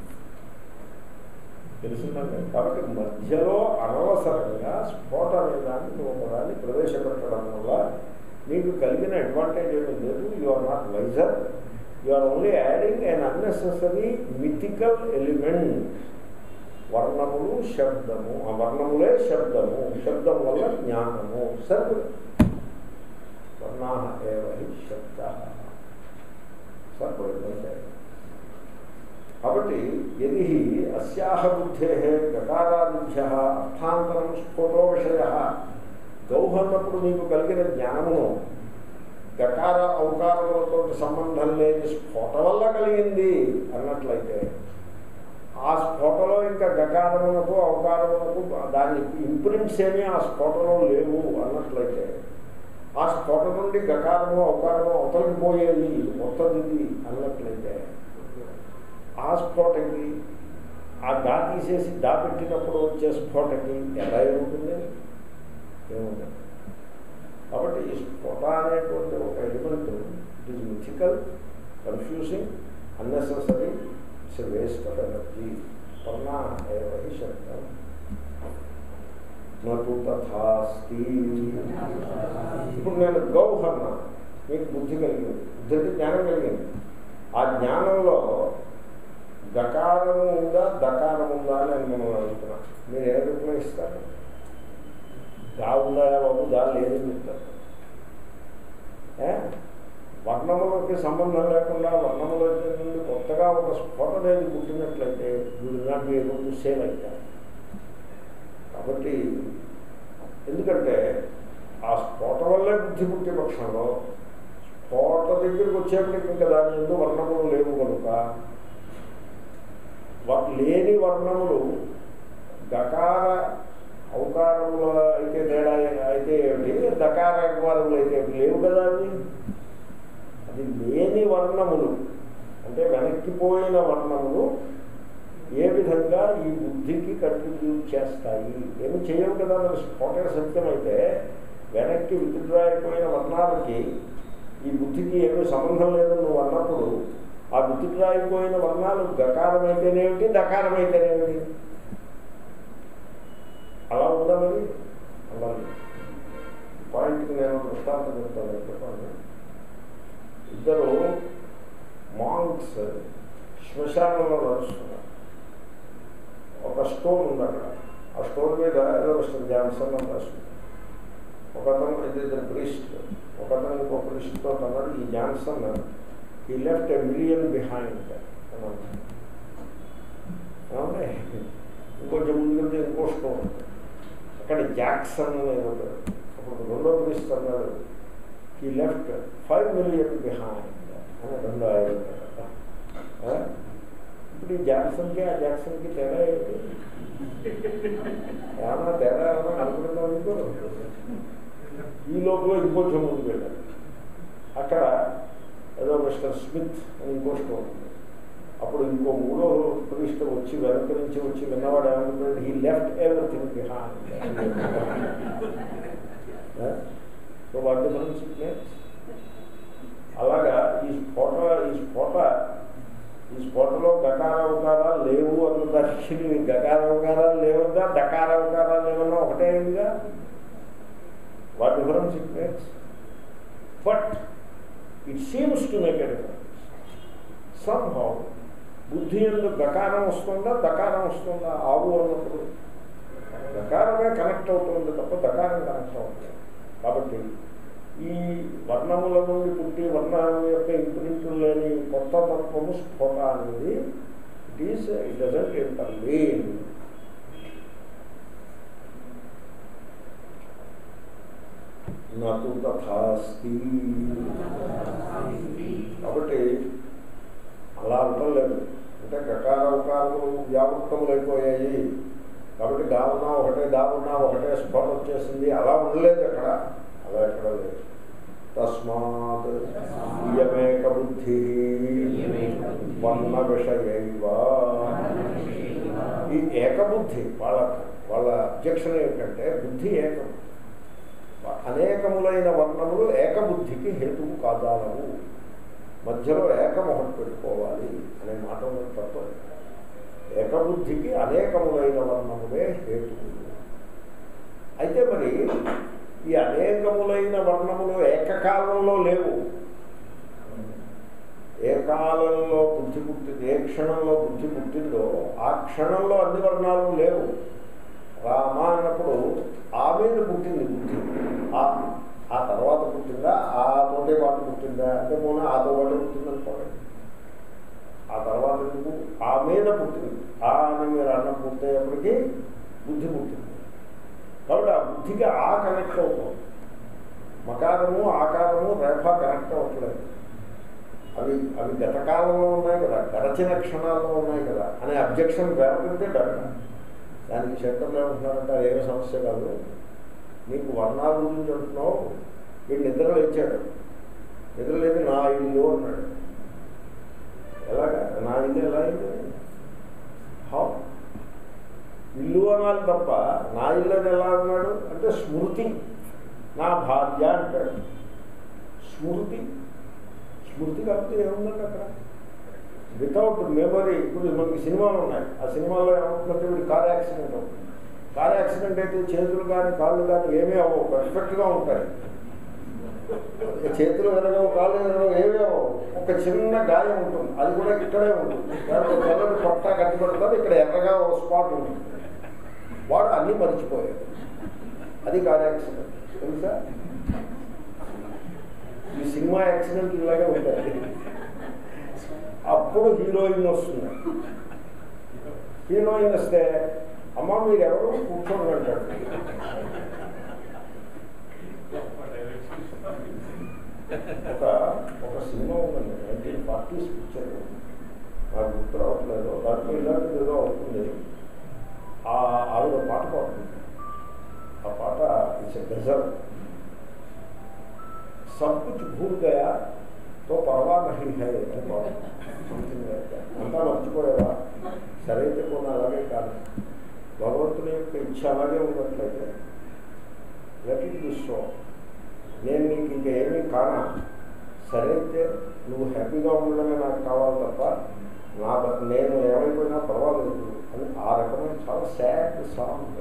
తెలిసిందండి కాబట్టి మధ్యలో అనవసరంగా స్ఫోట అనే దాన్ని నువ్వు దాన్ని ప్రవేశపెట్టడం వల్ల నీకు కలిగిన అడ్వాంటేజ్ ఏమీ లేదు you are not wiser you are only adding un unnecessary mythical element వర్ణములు శబ్దము ఆ వర్ణములే శబ్దము శబ్దం వల్ల జ్ఞానము సర్వ వర్ణా ఏవ శబ్ద సర్వే కాబట్టి ఎది అస్యాహ బుద్ధే గకారాదిభ్య అర్థాంతరం స్ఫోటో విషయ గౌహన్నప్పుడు మీకు కలిగిన జ్ఞానమును గకార ఔకారములతో సంబంధం లేని స్ఫోట వల్ల కలిగింది అన్నట్లయితే ఆ స్ఫోటలో ఇంకా గకారమునకు అవకారమునకు దాని ఇంప్రింట్స్ ఏమీ ఆ స్ఫోటలో లేవు అన్నట్లయితే ఆ స్ఫోట నుండి గకారము అవకారము అవతలకి పోయేది మొత్తది అన్నట్లయితే ఆ స్ఫోటకి ఆ డా తీసేసి డా పెట్టినప్పుడు వచ్చే స్ఫోటకి ఎలా ఏముంటుంది ఏముంటుంది కాబట్టి ఈ స్ఫోట అనేటువంటి ఒక element it is mythical confusing unnecessary it's waste of energy వర్ణ ఏవహి శబ్దం నటు తథాస్తి ఇప్పుడు నేను గౌహ అన్నా మీకు బుద్ధి కలిగింది బుద్ధి జ్ఞానం కలిగింది ఆ జ్ఞానంలో గకారము ఉందా దకారం ఉందా అని నేను మిమ్మల్ని అడుగుతున్నా మీరు ఏ రూపంలో ఇస్తారు దా ఉందా బాబు దా లేదని చెప్తారు వర్ణములకి సంబంధం లేకుండా వర్ణముల నుండి కొత్తగా ఒక స్ఫోట అనేది పుట్టినట్లయితే వీడు not be able to save అవుతారు కాబట్టి ఎందుకంటే ఆ స్ఫోట వల్లే బుద్ధి పుట్టే పక్షంలో స్ఫోట దగ్గరికి వచ్చేప్పటికి ఇంకా దాని ఎందుకు వర్ణములు లేవు కనుక లేని వర్ణములు గకార ఔకారములు అయితే తేడా అయితే ఏమిటి దకార అకారములు అయితే లేవు కదా అది అది లేని వర్ణములు అంటే వెనక్కిపోయిన వర్ణములు ఏ విధంగా ఈ బుద్ధికి కంట్రిబ్యూట్ చేస్తాయి ఏమి చేయవు కదా మరి స్ఫోట సత్యమైతే వెనక్కి విత్డ్రా అయిపోయిన వర్ణాలకి ఈ బుద్ధికి ఏమీ సంబంధం లేదని నువ్వు అన్నప్పుడు ఆ గుర్తుకురాయిపోయిన వర్ణాలు గకారమైతేనేమిటి దకారమైతేనేమిటి అలా ఉందా మరి అలా లేదు. పాయింట్కి నేను దృష్టాంతం చెప్తాను చెప్పండి ఇద్దరు మాంక్స్ శ్మశానంలో నడుస్తున్నారు ఒక స్టోన్ ఉంది అక్కడ ఆ స్టోన్ మీద ఏదో వస్తుంది జాన్సన్ అని రాస్తుంది ఒకతను ఇది ఇద్దరు ప్రీస్ట్ ఒకతను ఇంకో ప్రీస్ట్తో అన్నాడు ఈ జాన్సన్ ఈ లెఫ్ట్ ఎ మిలియన్ బిహైండ్ ఏమంటే ఇంకొంచెం ముందుకుంటే ఇంకో స్టోన్ ఉంది. అక్కడ జాక్సన్ ఏదో పేరు. అప్పుడు రెండో ప్రీస్ట్ అన్నాడు ఈ లెఫ్ట్ ఫైవ్ మిలియన్ బిహైండ్ అని రెండో ఆయన ఆ? ఇప్పుడు ఈ జాక్సన్కి ఆ జాక్సన్కి తేడా ఏంటి ఏమన్నా తేడా ఏమన్నా అనుకుంటున్నావు మీకు ఈ లోపల ఇంకొంచెం ముందుకు వెళ్ళాలి అక్కడ ఏదో మిస్టర్ స్మిత్ అని ఇంకో స్టోర్ ఉంది అప్పుడు ఇంకో మూడో టూరిస్ట్ వచ్చి వెనక నుంచి వచ్చి విన్నవాడు ఏమనుకుంటాడు he left everything behind so what difference అలాగా ఈ స్ఫోట ఈ స్ఫోట ఈ స్ఫోటలో గకారవకారాలు లేవు అన్న దానికి గకారవకారాలు లేవుగా దకారవకారాలు లేవన్నా ఒకటే ఉందిగా what difference it makes but it seems to make a difference somehow బుద్ధి ఎందు గకారం వస్తుందా దకారం వస్తుందా ఆవు అన్నప్పుడు దకారమే కనెక్ట్ అవుతుంది తప్ప దకారం కనెక్ట్ అవుతుంది కాబట్టి ఈ వర్ణముల నుండి పుట్టి వర్ణం యొక్క ఇంప్రింట్లు లేని కొత్త తత్వము స్ఫోట అనేది ఇట్ ఈస్ ఇట్ డజంట్ ఇంటర్లీన్ నటు తథాస్తి కాబట్టి అలా అంటలేదు అంటే గకారవకారములు వ్యాపృతములు అయిపోయాయి కాబట్టి దావున్నా ఒకటే దావున్నా ఒకటే స్ఫోట వచ్చేసింది అలా ఉండలేదు అక్కడ అలా ఎక్కడ లేదు తస్మాత్ ఇయమేక బుద్ధి వర్ణ విషయైవ ఈ ఏకబుద్ధి వాళ్ళ వాళ్ళ అబ్జెక్షన్ ఏమిటంటే బుద్ధి ఏకం అనేకములైన వర్ణములు ఏకబుద్ధికి హేతువు కాదాలవు మధ్యలో ఏకం ఒకటి పెట్టుకోవాలి అనే మాట ఉన్నది తప్ప ఏకబుద్ధికి అనేకములైన వర్ణములే హేతువులు అయితే మరి ఈ అనేకములైన వర్ణములు ఏకకాలంలో లేవు ఏ కాలంలో బుద్ధి పుట్టింది ఏ క్షణంలో బుద్ధి పుట్టిందో ఆ క్షణంలో అన్ని వర్ణాలు లేవు రామ అన్నప్పుడు ఆ మీద పుట్టింది బుద్ధి ఆ ఆ తర్వాత పుట్టిందా ఆ తోటే పాటు పుట్టిందా అంటే పోనా ఆతో పాటు పుట్టింది అనుకోండి ఆ తర్వాత ఎందుకు ఆ మీద పుట్టింది ఆ అని మీరు అన్నం పుట్టేటప్పటికీ బుద్ధి పుట్టింది కాబట్టి ఆ బుద్ధికి ఆ కనెక్ట్ అవుతుంది మకారము ఆకారము రేఫ కనెక్ట్ అవ్వట్లేదు అవి అవి గతకాలంలో ఉన్నాయి కదా గడచిన క్షణాల్లో ఉన్నాయి కదా అనే అబ్జెక్షన్ వేపడితే డబ్బు దానికి శంకర్లు ఏమంటున్నారంటే అదేమి సమస్య కాదు నీకు వర్ణాల గురించి అంటున్నావు వీడు నిద్ర లేచాడు నిద్ర లేచి నా ఇల్లు అన్నాడు ఎలాగా నా ఇల్లు ఎలా అయింది హౌ ఇల్లు అనాలి తప్ప నా ఇల్లు అని ఎలా అన్నాడు అంటే స్మృతి నా భార్య అంటాడు స్మృతి స్మృతి కాకపోతే ఏముందండి అక్కడ వితౌట్ మెమరీ ఇప్పుడు మనకి సినిమాలు ఉన్నాయి ఆ సినిమాలో ఏమవుతుందంటే వీడు కార్ యాక్సిడెంట్ అవుతుంది కార్ యాక్సిడెంట్ అయితే చేతులు కానీ కాళ్ళు కానీ ఏమీ అవ్వవు పర్ఫెక్ట్గా ఉంటాయి చేతులు విరగవు కాళ్ళు విరగవు ఏమీ అవ్వవు ఒక చిన్న గాయం ఉంటుంది అది కూడా ఇక్కడే ఉంటుంది దాంట్లో తెల్లని పొట్ట కట్టి పెడతారు ఇక్కడ ఎర్రగా ఒక స్పాట్ ఉంటుంది వాడు అన్నీ మర్చిపోయాడు అది కార్ యాక్సిడెంట్ తెలుసా ఈ సినిమా యాక్సిడెంట్ ఇలాగే ఉంటాయి అప్పుడు హీరోయిన్ వస్తుంది హీరోయిన్ వస్తే అమ్మ మీరు ఎవరు కూర్చోండి అంటాడు ఒక ఒక సినిమా ఉందండి నైన్టీన్ ఫార్టీస్ పిక్చర్ నాకు గుర్తు రావట్లేదు దాంట్లో ఇలాంటిది ఏదో అవుతుంది ఆ ఆవిడ పాట పాడుతుంది ఆ పాట ఇట్స్ గజల్ सब कुछ भूल गया तो परवा नहीं है అని పాడు సంథింగ్ లైక్ దట్ అంతా మర్చిపోయావా సరైతే కొన్ని అలాగే కాదు భగవంతుని యొక్క ఇచ్చ అలాగే ఉన్నట్లయితే లెట్ ఇట్ బి సో నేను నీకు ఇంకా ఏమీ కానా సరైతే నువ్వు హ్యాపీగా ఉండడమే నాకు కావాలి తప్ప నా బ- నేను ఏమైపోయినా పర్వాలేదు అని ఆ రకమైన చాలా సాడ్ సాంగ్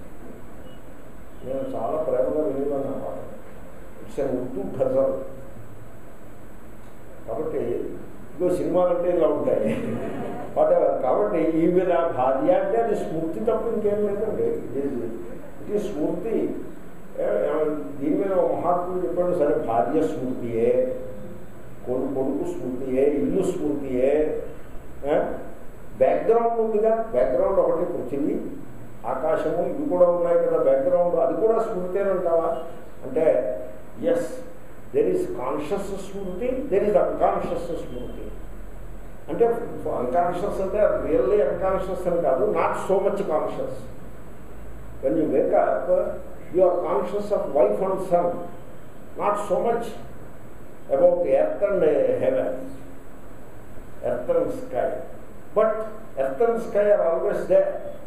నేను చాలా ప్రేమగా వినేవాడిని ఆ పాట ఇట్స్ అన్ ఉర్దూ ఘజల్ కాబట్టి ఇదిగో సినిమాలు అంటే ఇలా ఉంటాయి బట్ కాబట్టి ఈవిడ భార్య అంటే అది స్మృతి తప్ప ఇంకేం లేదండి ఇట్ ఈస్ ఇట్ ఈస్ స్మృతి ఏ- ఏ- దీని మీద ఒక మహాత్ముడు చెప్పాడు సరే భార్య స్మృతియే కొడుకు కొడుకు స్మృతియే ఇల్లు స్మృతియే బ్యాక్గ్రౌండ్ ఉందిగా బ్యాక్గ్రౌండ్ ఒకటి పృథివీ ఆకాశము ఇవి కూడా ఉన్నాయి కదా బ్యాక్గ్రౌండ్ అది కూడా స్మృతి అని అంటావా అంటే ఎస్ దెర్ ఈస్ కాన్షియస్ స్మృతి దెర్ ఈస్ అన్కాన్షియస్ స్మృతి అంటే అన్కాన్షియస్ అంటే రియల్లీ అన్కాన్షియస్ అని కాదు not so much conscious when you wake up you are conscious of wife and son not so much about earth and heaven earth and sky but earth and sky are always there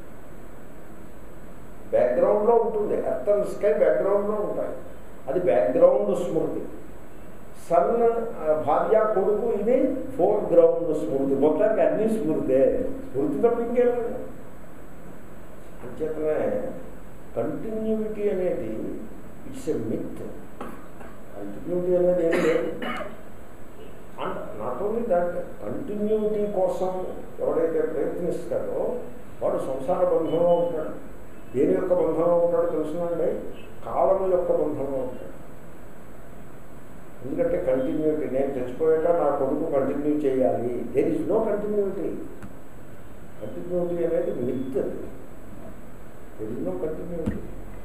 బ్యాక్గ్రౌండ్లో ఉంటుంది earth and sky బ్యాక్గ్రౌండ్లో ఉంటాయి అది background స్మృతి sun ఆ, భార్య కొడుకు ఇది four ground స్మృతి మొత్తానికి అన్ని స్మృతే స్మృతి తప్ప ఇంకేం లేదు అంచేతనే కంటిన్యూటీ అనేది ఇట్స్ ఎ మిత్ కంటిన్యూటీ అనేది ఏం లేదు and not only that continuity కోసం ఎవడైతే ప్రయత్నిస్తాడో వాడు సంసార బంధంలో ఉంటాడు దేని యొక్క బంధంలో ఉంటాడో తెలుసునండి కాలము యొక్క బంధంలో ఉంటాడు ఎందుకంటే కంటిన్యూటీ నేను చచ్చిపోయాక నా కొడుకు కంటిన్యూ చేయాలి there is no continuity continuity అనేది myth there is no continuity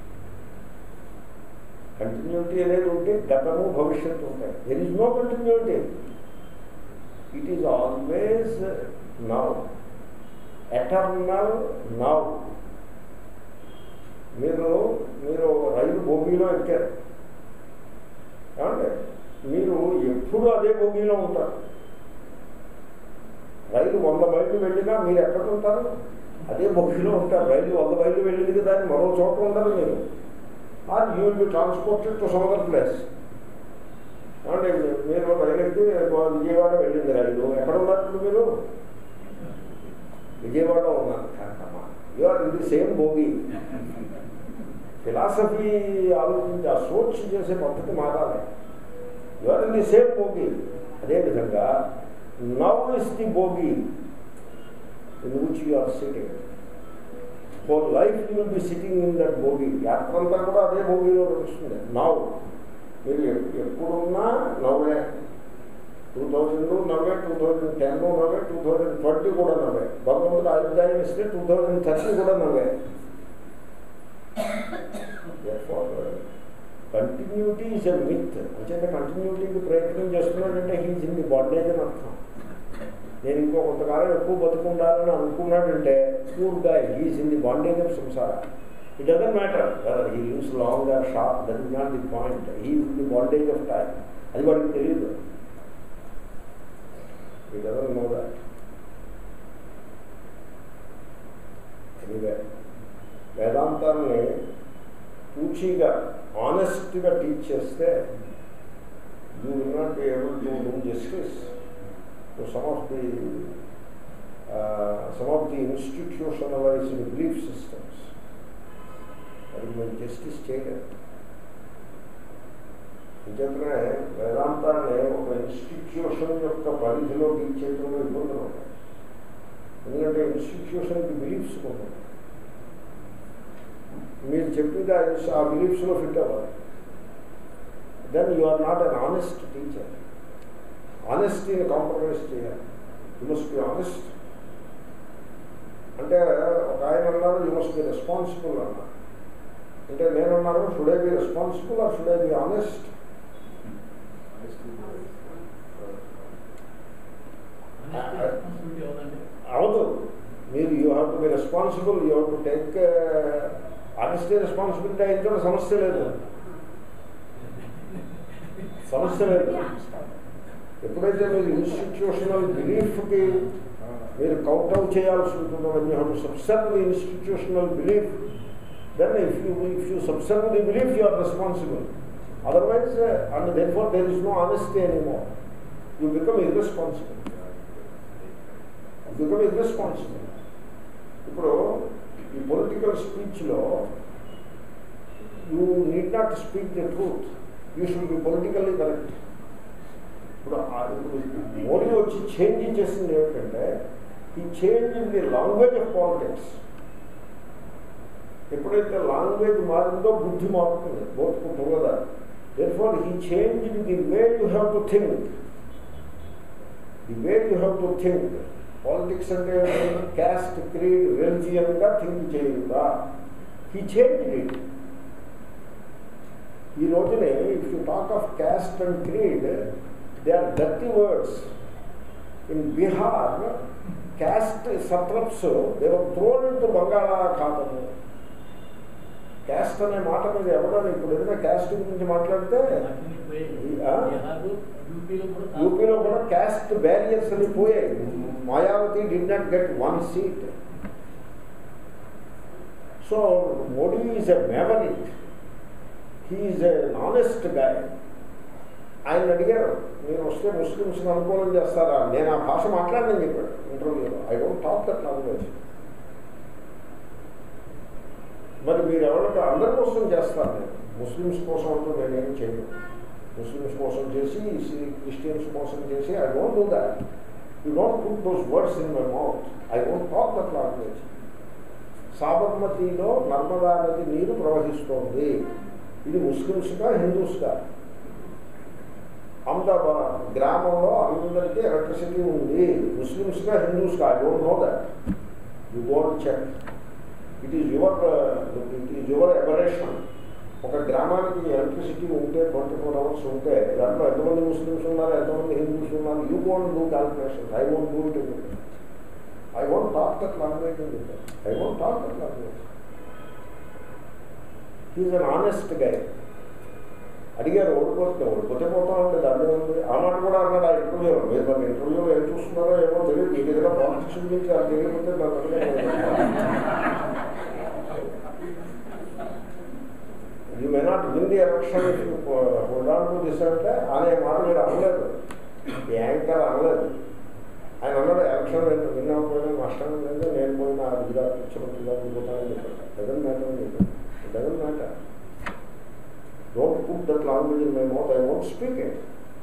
continuity అనేది ఉంటే గతము భవిష్యత్తు ఉంటాయి there is no continuity it is always now eternal now మీరు మీరు రైలు భూమిలో ఎక్కారు ఏమండి మీరు ఎప్పుడూ అదే భూమిలో ఉంటారు రైలు వంద మైళ్ళు వెళ్ళినా మీరు ఎక్కడ ఉంటారు అదే భూమిలో ఉంటారు రైలు వంద మైళ్ళు వెళ్ళింది కదా అని మరో చోట ఉండరు మీరు are you will be transported to some other place ఏమంటే మీరు రైలు ఎక్కి విజయవాడ వెళ్ళింది రైలు ఎక్కడ ఉన్నారు ఇప్పుడు మీరు విజయవాడ ఉన్నారు you are in the same Bhogi philosophy ఆలోచించి ఆ సోచ్ చేసే పద్ధతి మారాలి you are in the same Bhogi అదేవిధంగా now is the Bhogi in which you are sitting four life you will be sitting in that Bhogi యాత్ర అంతా కూడా అదే భోగిలో నడుస్తుంది నవ్ మీరు ఎప్- ఎప్పుడున్నా నవ్వే టూ థౌజండ్ నవ్వే టూ థౌజండ్ టెన్ నవ్వే టూ థౌజండ్ ట్వంటీ కూడా నవ్వే భగవంతుడు ఆయుర్దాయం ఇస్తే టూ థౌజండ్ థర్టీ కూడా నవ్వే కంటిన్యూటీ ఈజ్ ఎ మిత్ అంటే కంటిన్యూటీకి ప్రయత్నం చేస్తున్నాడంటే హీజ్ ఇన్ ది బాండేజ్ అని అర్థం నేను ఇంకో కొంతకాలం ఎక్కువ బతుకుండాలని అనుకున్నాడంటే పూర్ గా he's in the bondage of samsara it doesn't matter he uses long or short that is not the point he's in the bondage of time అది వాడికి తెలియదు ఈ డజన్ నో దాట్ ఎనీవే వేదాంతాన్ని పూచీగా ఆనెస్ట్గా టీచ్ చేస్తే you will not be able to do justice to some of the some of the institutionalized belief systems అది మేము జస్టిస్ చేయలేదు అంచేతనే వేదాంతాన్ని ఒక ఇన్స్టిట్యూషన్ యొక్క పరిధిలో టీచ్ చేయడంలో ఇబ్బందులు ఉంటాయి ఎందుకంటే ఇన్స్టిట్యూషన్కి బిలీఫ్స్ ఉంటాయి మీరు చెప్పింది ఆ ఇన్స్- ఆ బిలీఫ్స్లో ఫిట్ అవ్వాలి then you are not an honest teacher ఆనెస్టీని కాంప్రమైజ్ చేయాలి యు మస్ట్ బి ఆనెస్ట్ అంటే ఒక ఆయన అన్నారు యు మస్ట్ బి రెస్పాన్సిబుల్ అన్నారు అంటే నేనున్నాను should I be responsible or should I be honest అవదు మీరు you have to be responsible you have to take honesty responsibility అయిన కూడా సమస్య లేదు సమస్య లేదు ఎప్పుడైతే మీరు ఇన్స్టిట్యూషనల్ బిలీఫ్కి మీరు కౌంట్ అవుట్ చేయాల్సి ఉంటుందో when you have to subserve the institutional belief then if you if you subserve the belief you are responsible otherwise and then for there is no honesty anymore you become irresponsible become irresponsible ఇప్పుడు ఈ political స్పీచ్లో you need not speak the truth you should be politically correct ఇప్పుడు ఆ- ఇప్పుడు మోడీ వచ్చి change చేసింది ఏమిటంటే ఈ change in the language of politics ఎప్పుడైతే లాంగ్వేజ్ మారిందో బుద్ధి మారుతుంది బోధకుంటాం కదా therefore he changed the way you have to think the way you have to think politics అంటే క్యాస్ట్ క్రీడ్ రిలిజియన్గా థింక్ చేయుగా హీ చేంజ్ ఇట్ ఈ రోజునే if you talk of caste and creed they are dirty words in Bihar caste satraps they were thrown into బంగాళాఖాతము caste అనే మాట మీద ఎవడని ఇప్పుడు ఏదైనా క్యాస్ట్ గురించి మాట్లాడితే ఆ? యూపీలో కూడా క్యాస్ట్ బ్యారియర్స్ అని పోయాయి Mayawati did not get one seat so Modi is a maverick he is a honest guy ఆయన అడిగారు మీరు వస్తే ముస్లిమ్స్ అనుకూలం చేస్తారా నేను ఆ భాష మాట్లాడనని చెప్పాడు ఇంటర్వ్యూలో I don't talk that language మరి మీరు ఎవరికి అందరి కోసం చేస్తారు నేను ముస్లిమ్స్ కోసం అంటూ నేనేం చేయను ముస్లిమ్స్ కోసం చేసి క్రిస్టియన్స్ కోసం చేసి I don't do that you don't put those words in my mouth I don't talk that language సాబర్మతిలో నర్మదా నది నీరు ప్రవహిస్తోంది ఇది ముస్లిమ్స్గా హిందూస్గా అహ్మదాబాద్ గ్రామంలో అందరికీ ఎలక్ట్రిసిటీ ఉంది ముస్లిమ్స్గా హిందూస్గా I don't know that you got check it is your it is your aberration ఒక గ్రామానికి ఎలక్ట్రిసిటీ ఉంటే ట్వంటీ ఫోర్ అవర్స్ ఉంటే దాంట్లో ఎంతమంది ముస్లిమ్స్ ఉన్నారు ఎంతమంది హిందూస్ ఉన్నారు you won't do calculation I won't do it I won't talk that language I won't talk that language he is an honest guy అడిగారు ఓడిపోతే ఓడిపోతే పోతా ఉంటే దాన్ని ఉంది ఆ మాట కూడా అన్నాడు ఆ ఇంటర్వ్యూలో మీరు మన ఇంటర్వ్యూలో ఏం చూస్తున్నారో ఏమో తెలియదు మీకు ఏదైనా పాలిటిక్స్ గురించి అది తెలియకపోతే నాకు you may not win the election hold on to this అంటే అనే మాట మీరు అనలేదు ఈ యాంకర్ అనలేదు ఆయన అన్నాడు ఎలక్షన్ విన్ అవ్వకపోయినా నష్టం లేదు నేను పోయిన గుజరాత్ ముఖ్యమంత్రిగా దిగుతానని చెప్పాడు డజన్ మ్యాటర్ అని చెప్పాడు doesn't matter don't put that language in my mouth I won't speak it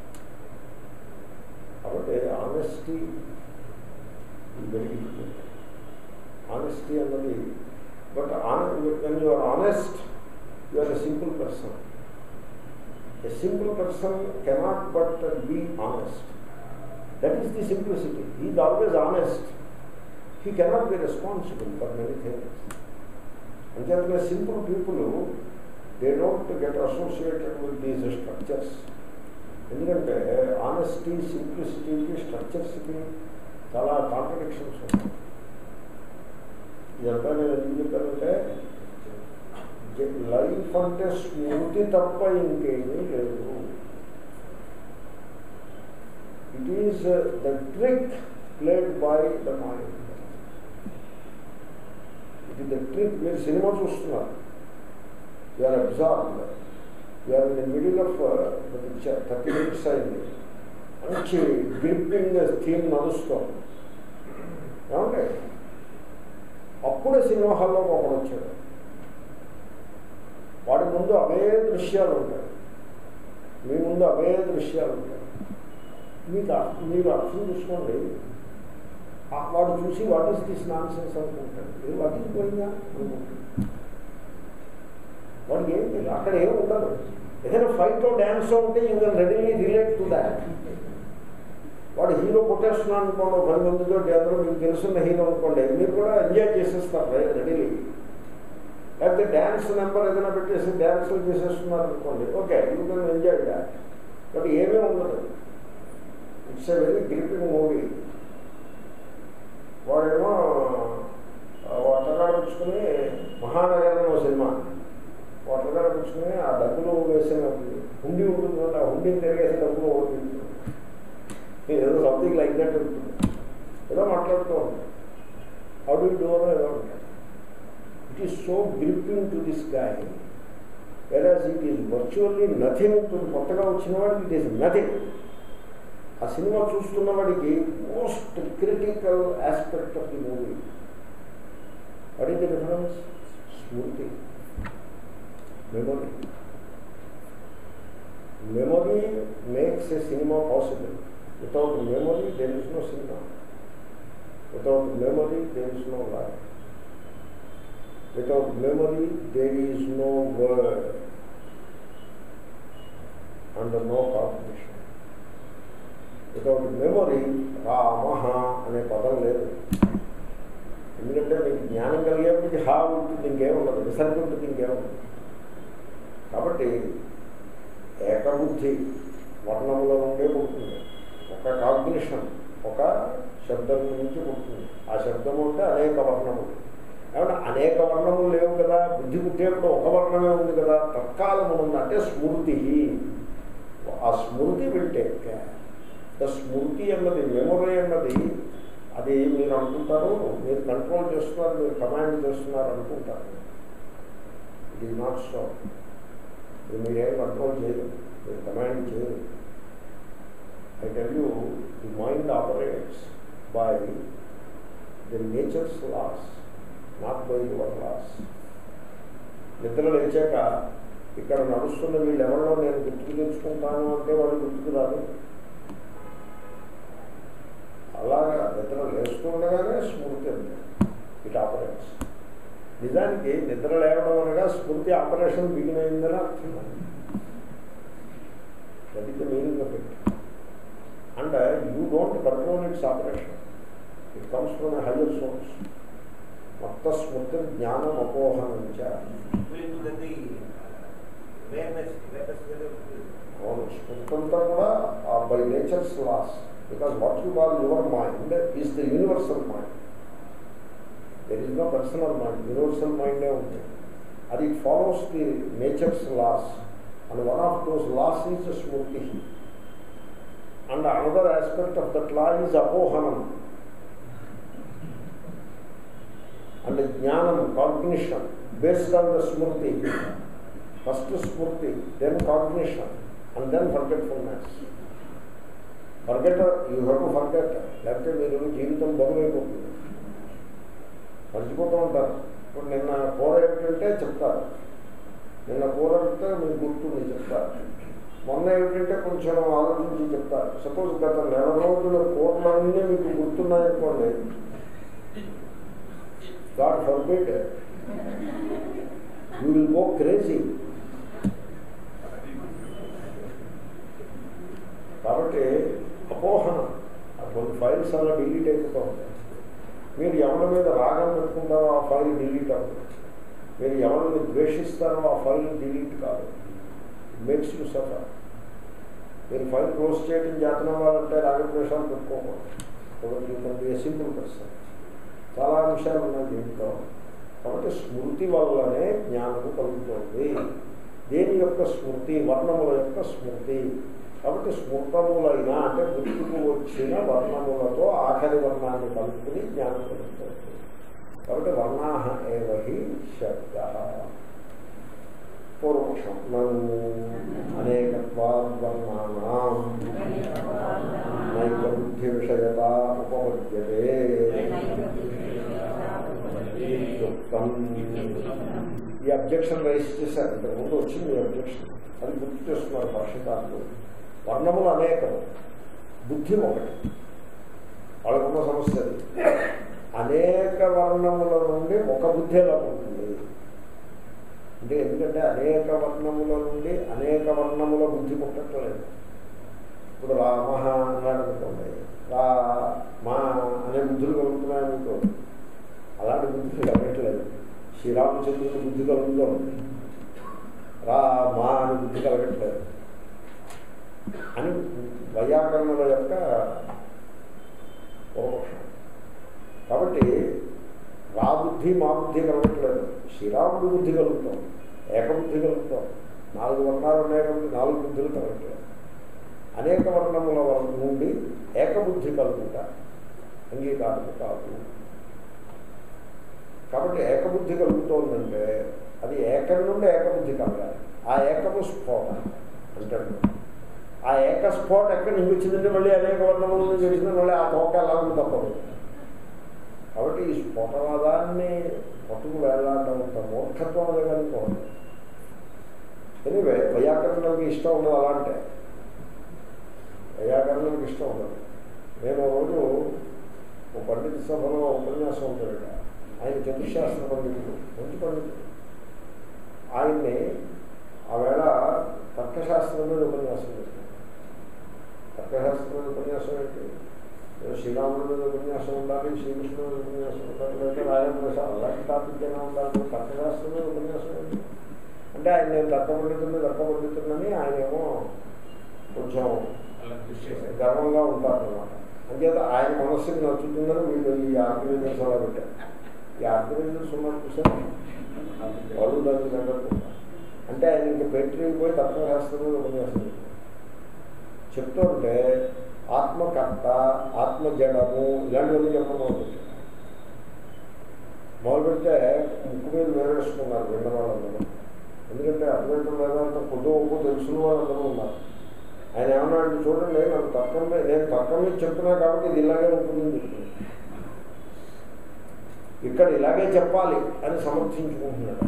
కాబట్టి ఆనెస్టీ వెరీ డిఫికల్ట్ ఆనెస్టీ అన్నది but when you are honest you are a simple person a simple person cannot but be honest that is the simplicity is always honest he cannot be responsible for many things అంచేతనే simple people they don't get associated with these structures ఎందుకంటే honesty సింప్లిసిటీకి స్ట్రక్చర్స్కి చాలా contradictions ఉంటాయి ఇదంతా నేను ఎందుకు చెప్పానంటే లైఫ్ అంటే స్మృతి తప్ప ఇంకేమీ లేదు it is the trick played by the mind it is the trick మీరు సినిమా చూస్తున్నారు you're observe you're in the middle of the picture thirty minutes అయింది మంచి గ్రిప్పింగ్ థీమ్ నడుస్తాం ఏమంటే అప్పుడే సినిమా హాల్లో ఒకడు వచ్చాడు వాడి ముందు అవే దృశ్యాలు ఉంటాయి మీ ముందు అవే దృశ్యాలు ఉంటాయి మీకు అర్థ- మీరు అర్థం చూసుకోండి ఆ వాడు చూసి what is this nonsense అనుకుంటాడు ఇది వాట్ ఈస్ పోయిందా అనుకుంటాడు వాడికి ఏం తెలియదు అక్కడ ఏం ఉండదు ఏదైనా ఫైట్ డ్యాన్స్ ఉంటే you can readily relate to that వాడు హీరో కొట్టేస్తున్నాడు అనుకోండి ఒక పది మందితో అందరూ మీకు తెలుసున్న హీరో అనుకోండి మీరు కూడా ఎంజాయ్ చేసేస్తారు రెడీలీ లేకపోతే డ్యాన్స్ నెంబర్ ఏదైనా పెట్టేసి డ్యాన్సులు చేసేస్తున్నారు అనుకోండి okay you can enjoy that but ఏమీ ఉండదు it's a very gripping movie వాడేమో వాటగాడు పుచ్చుకుని మహానగరం ఓ సినిమా వాటగాడు పుచ్చుకుని ఆ డబ్బులు వేసిన హుండీ ఉంటుంది కదా ఆ హుండీని తిరిగేసి డబ్బులు ఓడిపోతుంది ఏదో సంథింగ్ లైక్ దట్ ఉంటుంది ఏదో మాట్లాడుతూ ఉంటాం హౌ డూ డూ ఏదో ఉంటాయి it is so gripping to this guy వెరాజ్ it is virtually nothing to కొత్తగా వచ్చిన వాడికి ఇట్ ఈస్ నథింగ్ ఆ సినిమా చూస్తున్న వాడికి most critical aspect of the movie what is the difference స్మృతి memory memory makes a cinema possible without memory there is no cinema without memory there is no life without memory there is no word and no competition without memory Rama అనే పదం లేదు ఎందుకంటే మీకు జ్ఞానం కలిగేప్పటికి హా ఉంటుంది ఇంకేముండదు విసర్గ ఉంటుంది ఇంకేముండదు కాబట్టి ఏకబుద్ధి వర్ణముల నుండే పుడుతుంది ఒక కాగ్నిషన్ ఒక శబ్దం నుంచి పుడుతుంది ఆ శబ్దము అంటే అనేక వర్ణములు ఏమంటే అనేక వర్ణములు లేవు కదా బుద్ధి పుట్టేప్పుడు ఒక వర్ణమే ఉంది కదా తత్కాలము ఉంది అంటే స్మృతి ఆ స్మృతి వింటే ద స్మృతి అన్నది మెమొరీ అన్నది అది మీరు అనుకుంటారు మీరు కంట్రోల్ చేస్తున్నారు మీరు కమాండ్ చేస్తున్నారు అనుకుంటారు ఇట్ ఈజ్ నాట్ సో ఇది మీరేం కంట్రోల్ చేయరు మీరు కమాండ్ చేయరు I tell you the mind operates by the nature's laws not by your laws నిద్ర లేచాక ఇక్కడ నడుస్తున్న వీళ్ళు ఎవరిలో నేను గుర్తుకు తెచ్చుకుంటాను అంటే వాళ్ళు గుర్తుకు రాదు అలాగా నిద్ర లేస్తుండగానే స్మృతి అంటే ఇట్ ఆపరేట్స్ నిజానికి నిద్ర లేవడం అనగా స్మృతి ఆపరేషన్ బిగిన్ అయిందని అర్థం that is the meaning of it and you don't control its operation it comes from a higher source మొత్త స్మృతి జ్ఞానం అపోహనంచ అవును స్మృతంతా కూడా by nature's laws because what you call your mind is the universal mind there is no personal mind universal మైండే ఉంది అది it follows the nature's laws and one of those laws is స్మృతి and another aspect of that law is అపోహనం and జ్ఞానం cognition based on the స్మృతి first స్మృతి then cognition and then forgetfulness forget you have to forget లేకపోతే మీరు జీవితం బరువైపోతుంది మర్చిపోతూ ఉంటారు ఇప్పుడు నిన్న కూర ఏమిటంటే చెప్తారు నిన్న కూర అంటే మీకు గుర్తుంది చెప్తారు మొన్న ఏమిటంటే కొంచెం ఆలోచించి చెప్తారు సపోజ్ గత నెల రోజుల కూరలన్నీ మీకు గుర్తున్నాయనుకోండి God forbid you will go crazy కాబట్టి అపోహనం కొన్ని ఫైల్స్ అలా డిలీట్ అయిపోతూ ఉంటాయి మీరు ఎవరి మీద రాగం పెట్టుకుంటారో ఆ ఫైల్ డిలీట్ అవుతుంది మీరు ఎవరిని ద్వేషిస్తారో ఆ ఫైల్ డిలీట్ కాదు మేక్స్ యూ సఫర్ మీరు ఫైల్ క్లోజ్ చేయడం చేతన వాళ్ళంటే రాగద్వేషాలు పెట్టుకోకూడదు ఒకటి you can be a simple person చాలా విషయాలు ఉన్నాయి దీంట్లో కాబట్టి స్మృతి వల్లనే జ్ఞానము కలుగుతుంది దేని యొక్క స్మృతి వర్ణముల యొక్క స్మృతి కాబట్టి స్మృతములైన అంటే గుర్తుకు వచ్చిన వర్ణములతో ఆఖరి వర్ణాన్ని కలుపుకుని జ్ఞానం కలుగుతుంది కాబట్టి వర్ణా ఏవహి శబ్ద పూర్వపక్షం నన్ను అనేకత్వాద్వర్ణానా నైక బుద్ధి విషయత ఉపపద్యతే యుక్తం ఈ అబ్జెక్షన్ రైస్ చేశారు ఇంతకుముందు వచ్చింది ఈ అబ్జెక్షన్ అది గుర్తు చేస్తున్నారు భాషకారులు వర్ణములు అనేకము బుద్ధి ఒకటి వాళ్ళకున్న సమస్య అది అనేక వర్ణముల నుండి ఒక బుద్ధి ఎలా ఉంటుంది అంటే ఎందుకంటే అనేక వర్ణముల నుండి అనేక వర్ణముల బుద్ధి పుట్టట్లేదు ఇప్పుడు రామ అన్నాడు అనుకోండి రా మా అనే బుద్ధులు కలుగుతున్నాయి అనుకో అలాంటి బుద్ధులు కలగట్లేదు శ్రీరామచంద్రుని బుద్ధి కలుగుతుంది రా మా అని బుద్ధి కలగట్లేదు అని వైయాకరణల యొక్క పూర్వపక్షం కాబట్టి రా బుద్ధి మా బుద్ధి కలగట్లేదు శ్రీరాముడి బుద్ధి కలుగుతాం ఏకబుద్ధి కలుగుతాం నాలుగు వర్ణాలు ఉన్నాయి కాబట్టి నాలుగు బుద్ధులు కలగట్లేదు అనేక వర్ణముల వల్ల నుండి ఏకబుద్ధి కలుగుట అంగీకారం కాదు కాబట్టి ఏకబుద్ధి కలుగుతోందంటే అది ఏకం నుండి ఏకబుద్ధి కలగాలి ఆ ఏకము స్ఫోట అంటాడు ఆ ఏక స్ఫోట ఎక్కడి నుంచి వచ్చిందంటే మళ్ళీ అనేక వర్ణముల నుంచి వచ్చింది మళ్ళీ ఆ తోక ఎలా ఉంది తప్పదు కాబట్టి ఈ స్ఫోటవాదాన్ని పట్టుకు వేలాడడంత మూర్ఖత్వం అదే కనుకోండి ఎనివే వైయాకరణకి ఇష్టం ఉండదు అలా అంటే వైయాకరణకి ఇష్టం ఉండదు నేను రోజు ఒక పండిత సభలో ఉపన్యాసం ఉంటాడు ఆయన చతుశాస్త్ర పండితుడు మంచి పండితుడు ఆయన్ని ఆవేళ తర్కశాస్త్రం మీద ఉపన్యాసం చేశాను తర్కశాస్త్రం మీద ఉపన్యాసం ఏంటి ఏదో శ్రీరాముడి మీద ఉపన్యాసం ఉండాలి శ్రీకృష్ణుడి మీద ఉపన్యాసం ఉండాలి లేదా రాయణ ప్రసాద్ అలాంటి టాపిక్ అయినా ఉండాలి తర్కశాస్త్రం మీద ఉపన్యాసం ఏంటి అంటే ఆయన నేను తర్క పండితుడిని తర్క పండితుడిని ఆయన ఏమో కొంచెం గర్వంగా ఉంటారన్నమాట అంచేత ఆయన మనస్సుకి నచ్చుతుందని వీళ్ళు ఈ ఆర్గనైజర్స్ అలా పెట్టారు ఈ ఆర్గనైజర్స్ ఉన్నారు చూసారు వాళ్ళు దానికి తగ్గట్టు అంటే ఆయన ఇంక పెట్టి పోయి తత్వశాస్త్రం మీద ఉపన్యాసం చెప్తుంటే ఆత్మకర్త ఆత్మ జడము ఇలాంటివన్నీ చెప్పడం మొదలుపెట్టారు మొదలు పెడితే ముక్కు మీద వేరేసుకున్నారు విన్న వాళ్ళందరూ ఎందుకంటే అద్వైతం వేదాంతం కొద్ది ఒప్పు తెలుసున్న వాళ్ళందరూ ఉన్నారు ఆయన ఏమన్నాడు చూడండి నాకు తర్కం మీద నేను తర్కం మీద చెప్తున్నా కాబట్టి ఇది ఇలాగే ఉంటుందని చెప్తున్నాను ఇక్కడ ఇలాగే చెప్పాలి అని సమర్థించుకుంటున్నాడు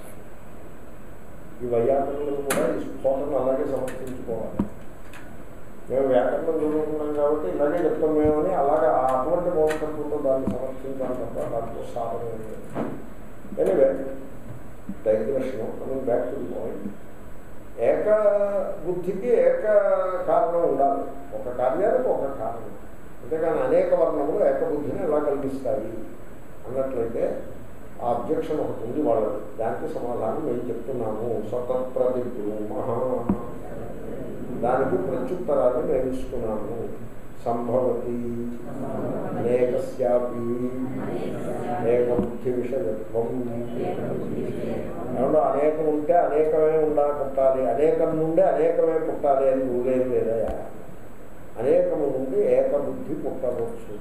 ఈ వైయాకరణలు కూడా ఈ స్ఫోటను అలాగే సమర్థించుకోవాలి మేము వ్యాకరణం చదువుకున్నాం కాబట్టి ఇలాగే చెప్తాం మేమని అలాగే అటువంటి మౌలికత్వంతో దాన్ని సమర్థించాలి తప్ప దాంట్లో సాధన anyway digression coming back to the point ఏక బుద్ధికి ఏక కారణం ఉండాలి ఒక కార్యానికి ఒక కారణం అంతేకాని అనేక వర్ణములు ఏకబుద్ధిని ఎలా కల్పిస్తాయి అన్నట్లయితే ఆ అబ్జెక్షన్ ఒకటి ఉంది వాళ్ళది దానికి సమాధానం మేము చెప్తున్నాము స్వతంత్ర మహా దానికి ప్రత్యుత్తరాన్ని మేము ఇస్తున్నాము సంభవతి అనేకస్యాపి ఏకబుద్ధి విషయత్వం ఏమన్నా అనేకం ఉంటే అనేకమే ఉండాలి పుట్టాలి అనేకం నుండి అనేకమే పుట్టాలి అని రూలేం లేదయా అనేకము నుండి ఏకబుద్ధి పుట్టవచ్చు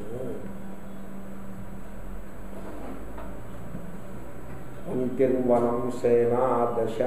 అంతిర్వనం సేనా దశ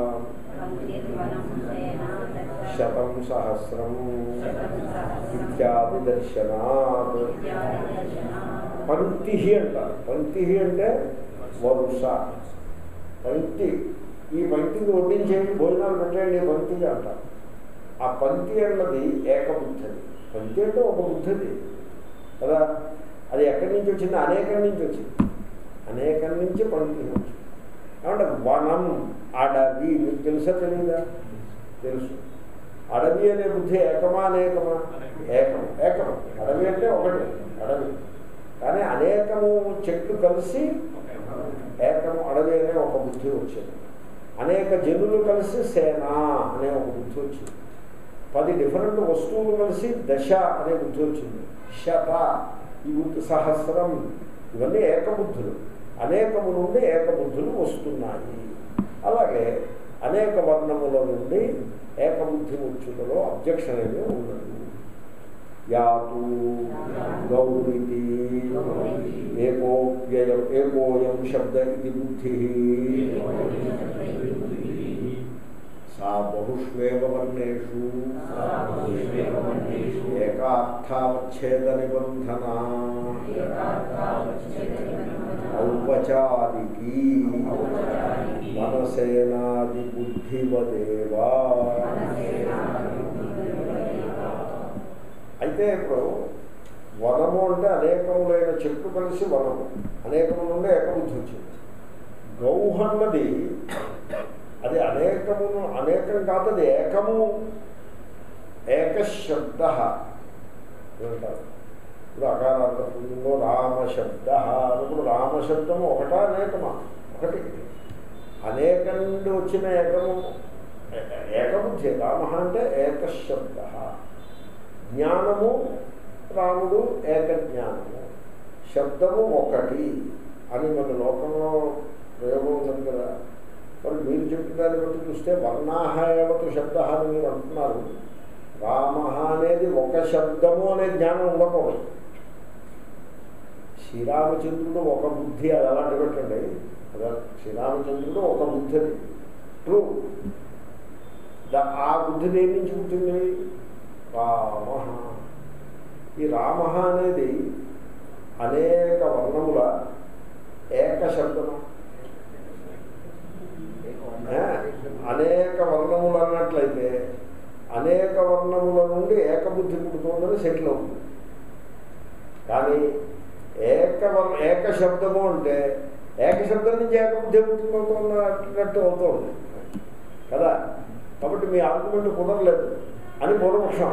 శతం సహస్రం ఇత్యాది దర్శనాత్ పంక్తి అంటారు పంక్తి అంటే వరుస పంక్తి ఈ పంక్తికి వడ్డించేయండి భోజనాలు పెట్టండి పంక్తిగా అంటారు ఆ పంక్తి అన్నది ఏకబుద్ధది పంక్తి అంటే ఒక బుద్ధది కదా అది ఎక్కడి నుంచి వచ్చింది అనేకం నుంచి వచ్చింది అనేకం నుంచి పంక్తి వచ్చింది ఏమంటే వనం అడవి మీకు తెలుసా తెలియదా తెలుసు అడవి అనే బుద్ధి ఏకమా అనేకమా ఏకం ఏకం అడవి అంటే ఒకటి అడవి కానీ అనేకము చెట్లు కలిసి ఏకము అడవి అనే ఒక బుద్ధి వచ్చింది అనేక జనులు కలిసి సేన అనే ఒక బుద్ధి వచ్చింది పది డిఫరెంట్ వస్తువులు కలిసి దశ అనే బుద్ధి వచ్చింది శత ఈ బుద్ధి సహస్రం ఇవన్నీ ఏకబుద్ధులు అనేకము నుండి ఏకబుద్ధులు వస్తున్నాయి అలాగే అనేక వర్ణముల నుండి ఏకబుద్ధి ముచ్చులలో అబ్జెక్షన్ ఏమీ ఉండదు యాతు గౌరితి ఏకోప్యయం ఏకోయం శబ్ద ఇది బుద్ధి సా బహుష్వేవ వర్ణేషు ఏకార్థావచ్ఛేద నిబంధన ఔపచారికి మనసేనాది బుద్ధివదేవా అయితే ఇప్పుడు వనము అంటే అనేకములైన చెట్లు కలిసి వనము అనేకము నుండి ఏకబుద్ధి వచ్చింది గౌహన్నది అది అనేకమును అనేకం కాదు అది ఏకము ఏకశబ్ద అంటారు ఇప్పుడు అకారాంత పుణ్యంలో రామశబ్ద అన్నప్పుడు రామశబ్దము ఒకటా అనేకమా ఒకటి అనేకం నుండి వచ్చిన ఏకము ఏకబుద్ధి రామ అంటే ఏకశబ్ద జ్ఞానము రాముడు ఏక జ్ఞానము శబ్దము ఒకటి అని మన లోకంలో ప్రయోగం ఉన్నది కదా మరి మీరు చెప్పిన దాన్ని బట్టి చూస్తే వర్ణాహ ఏవతు శబ్ద అని మీరు అంటున్నారు రామ అనేది ఒక శబ్దము అనే జ్ఞానం ఉండకూడదు శ్రీరామచంద్రుడు ఒక బుద్ధి అది అలాంటి పెట్టండి అదే శ్రీరామచంద్రుడు ఒక బుద్ధి అది ట్రూ దా- ఆ బుద్ధి దేని నుంచి పుట్టింది రామ ఈ రామ అనేది అనేక వర్ణముల ఏక శబ్దము ఏ? అనేక వర్ణములు అన్నట్లయితే అనేక వర్ణముల నుండి ఏకబుద్ధి పుడుతుందని సెటిల్ అవుతుంది కానీ ఏక వర్ణ ఏక శబ్దము అంటే ఏక శబ్దం నుంచి ఏకబుద్ధి పుట్టుకుంటున్నట్టు అవుతుంది కదా కాబట్టి మీ ఆర్గ్యుమెంట్ కుదరలేదు అని పూర్వపక్షం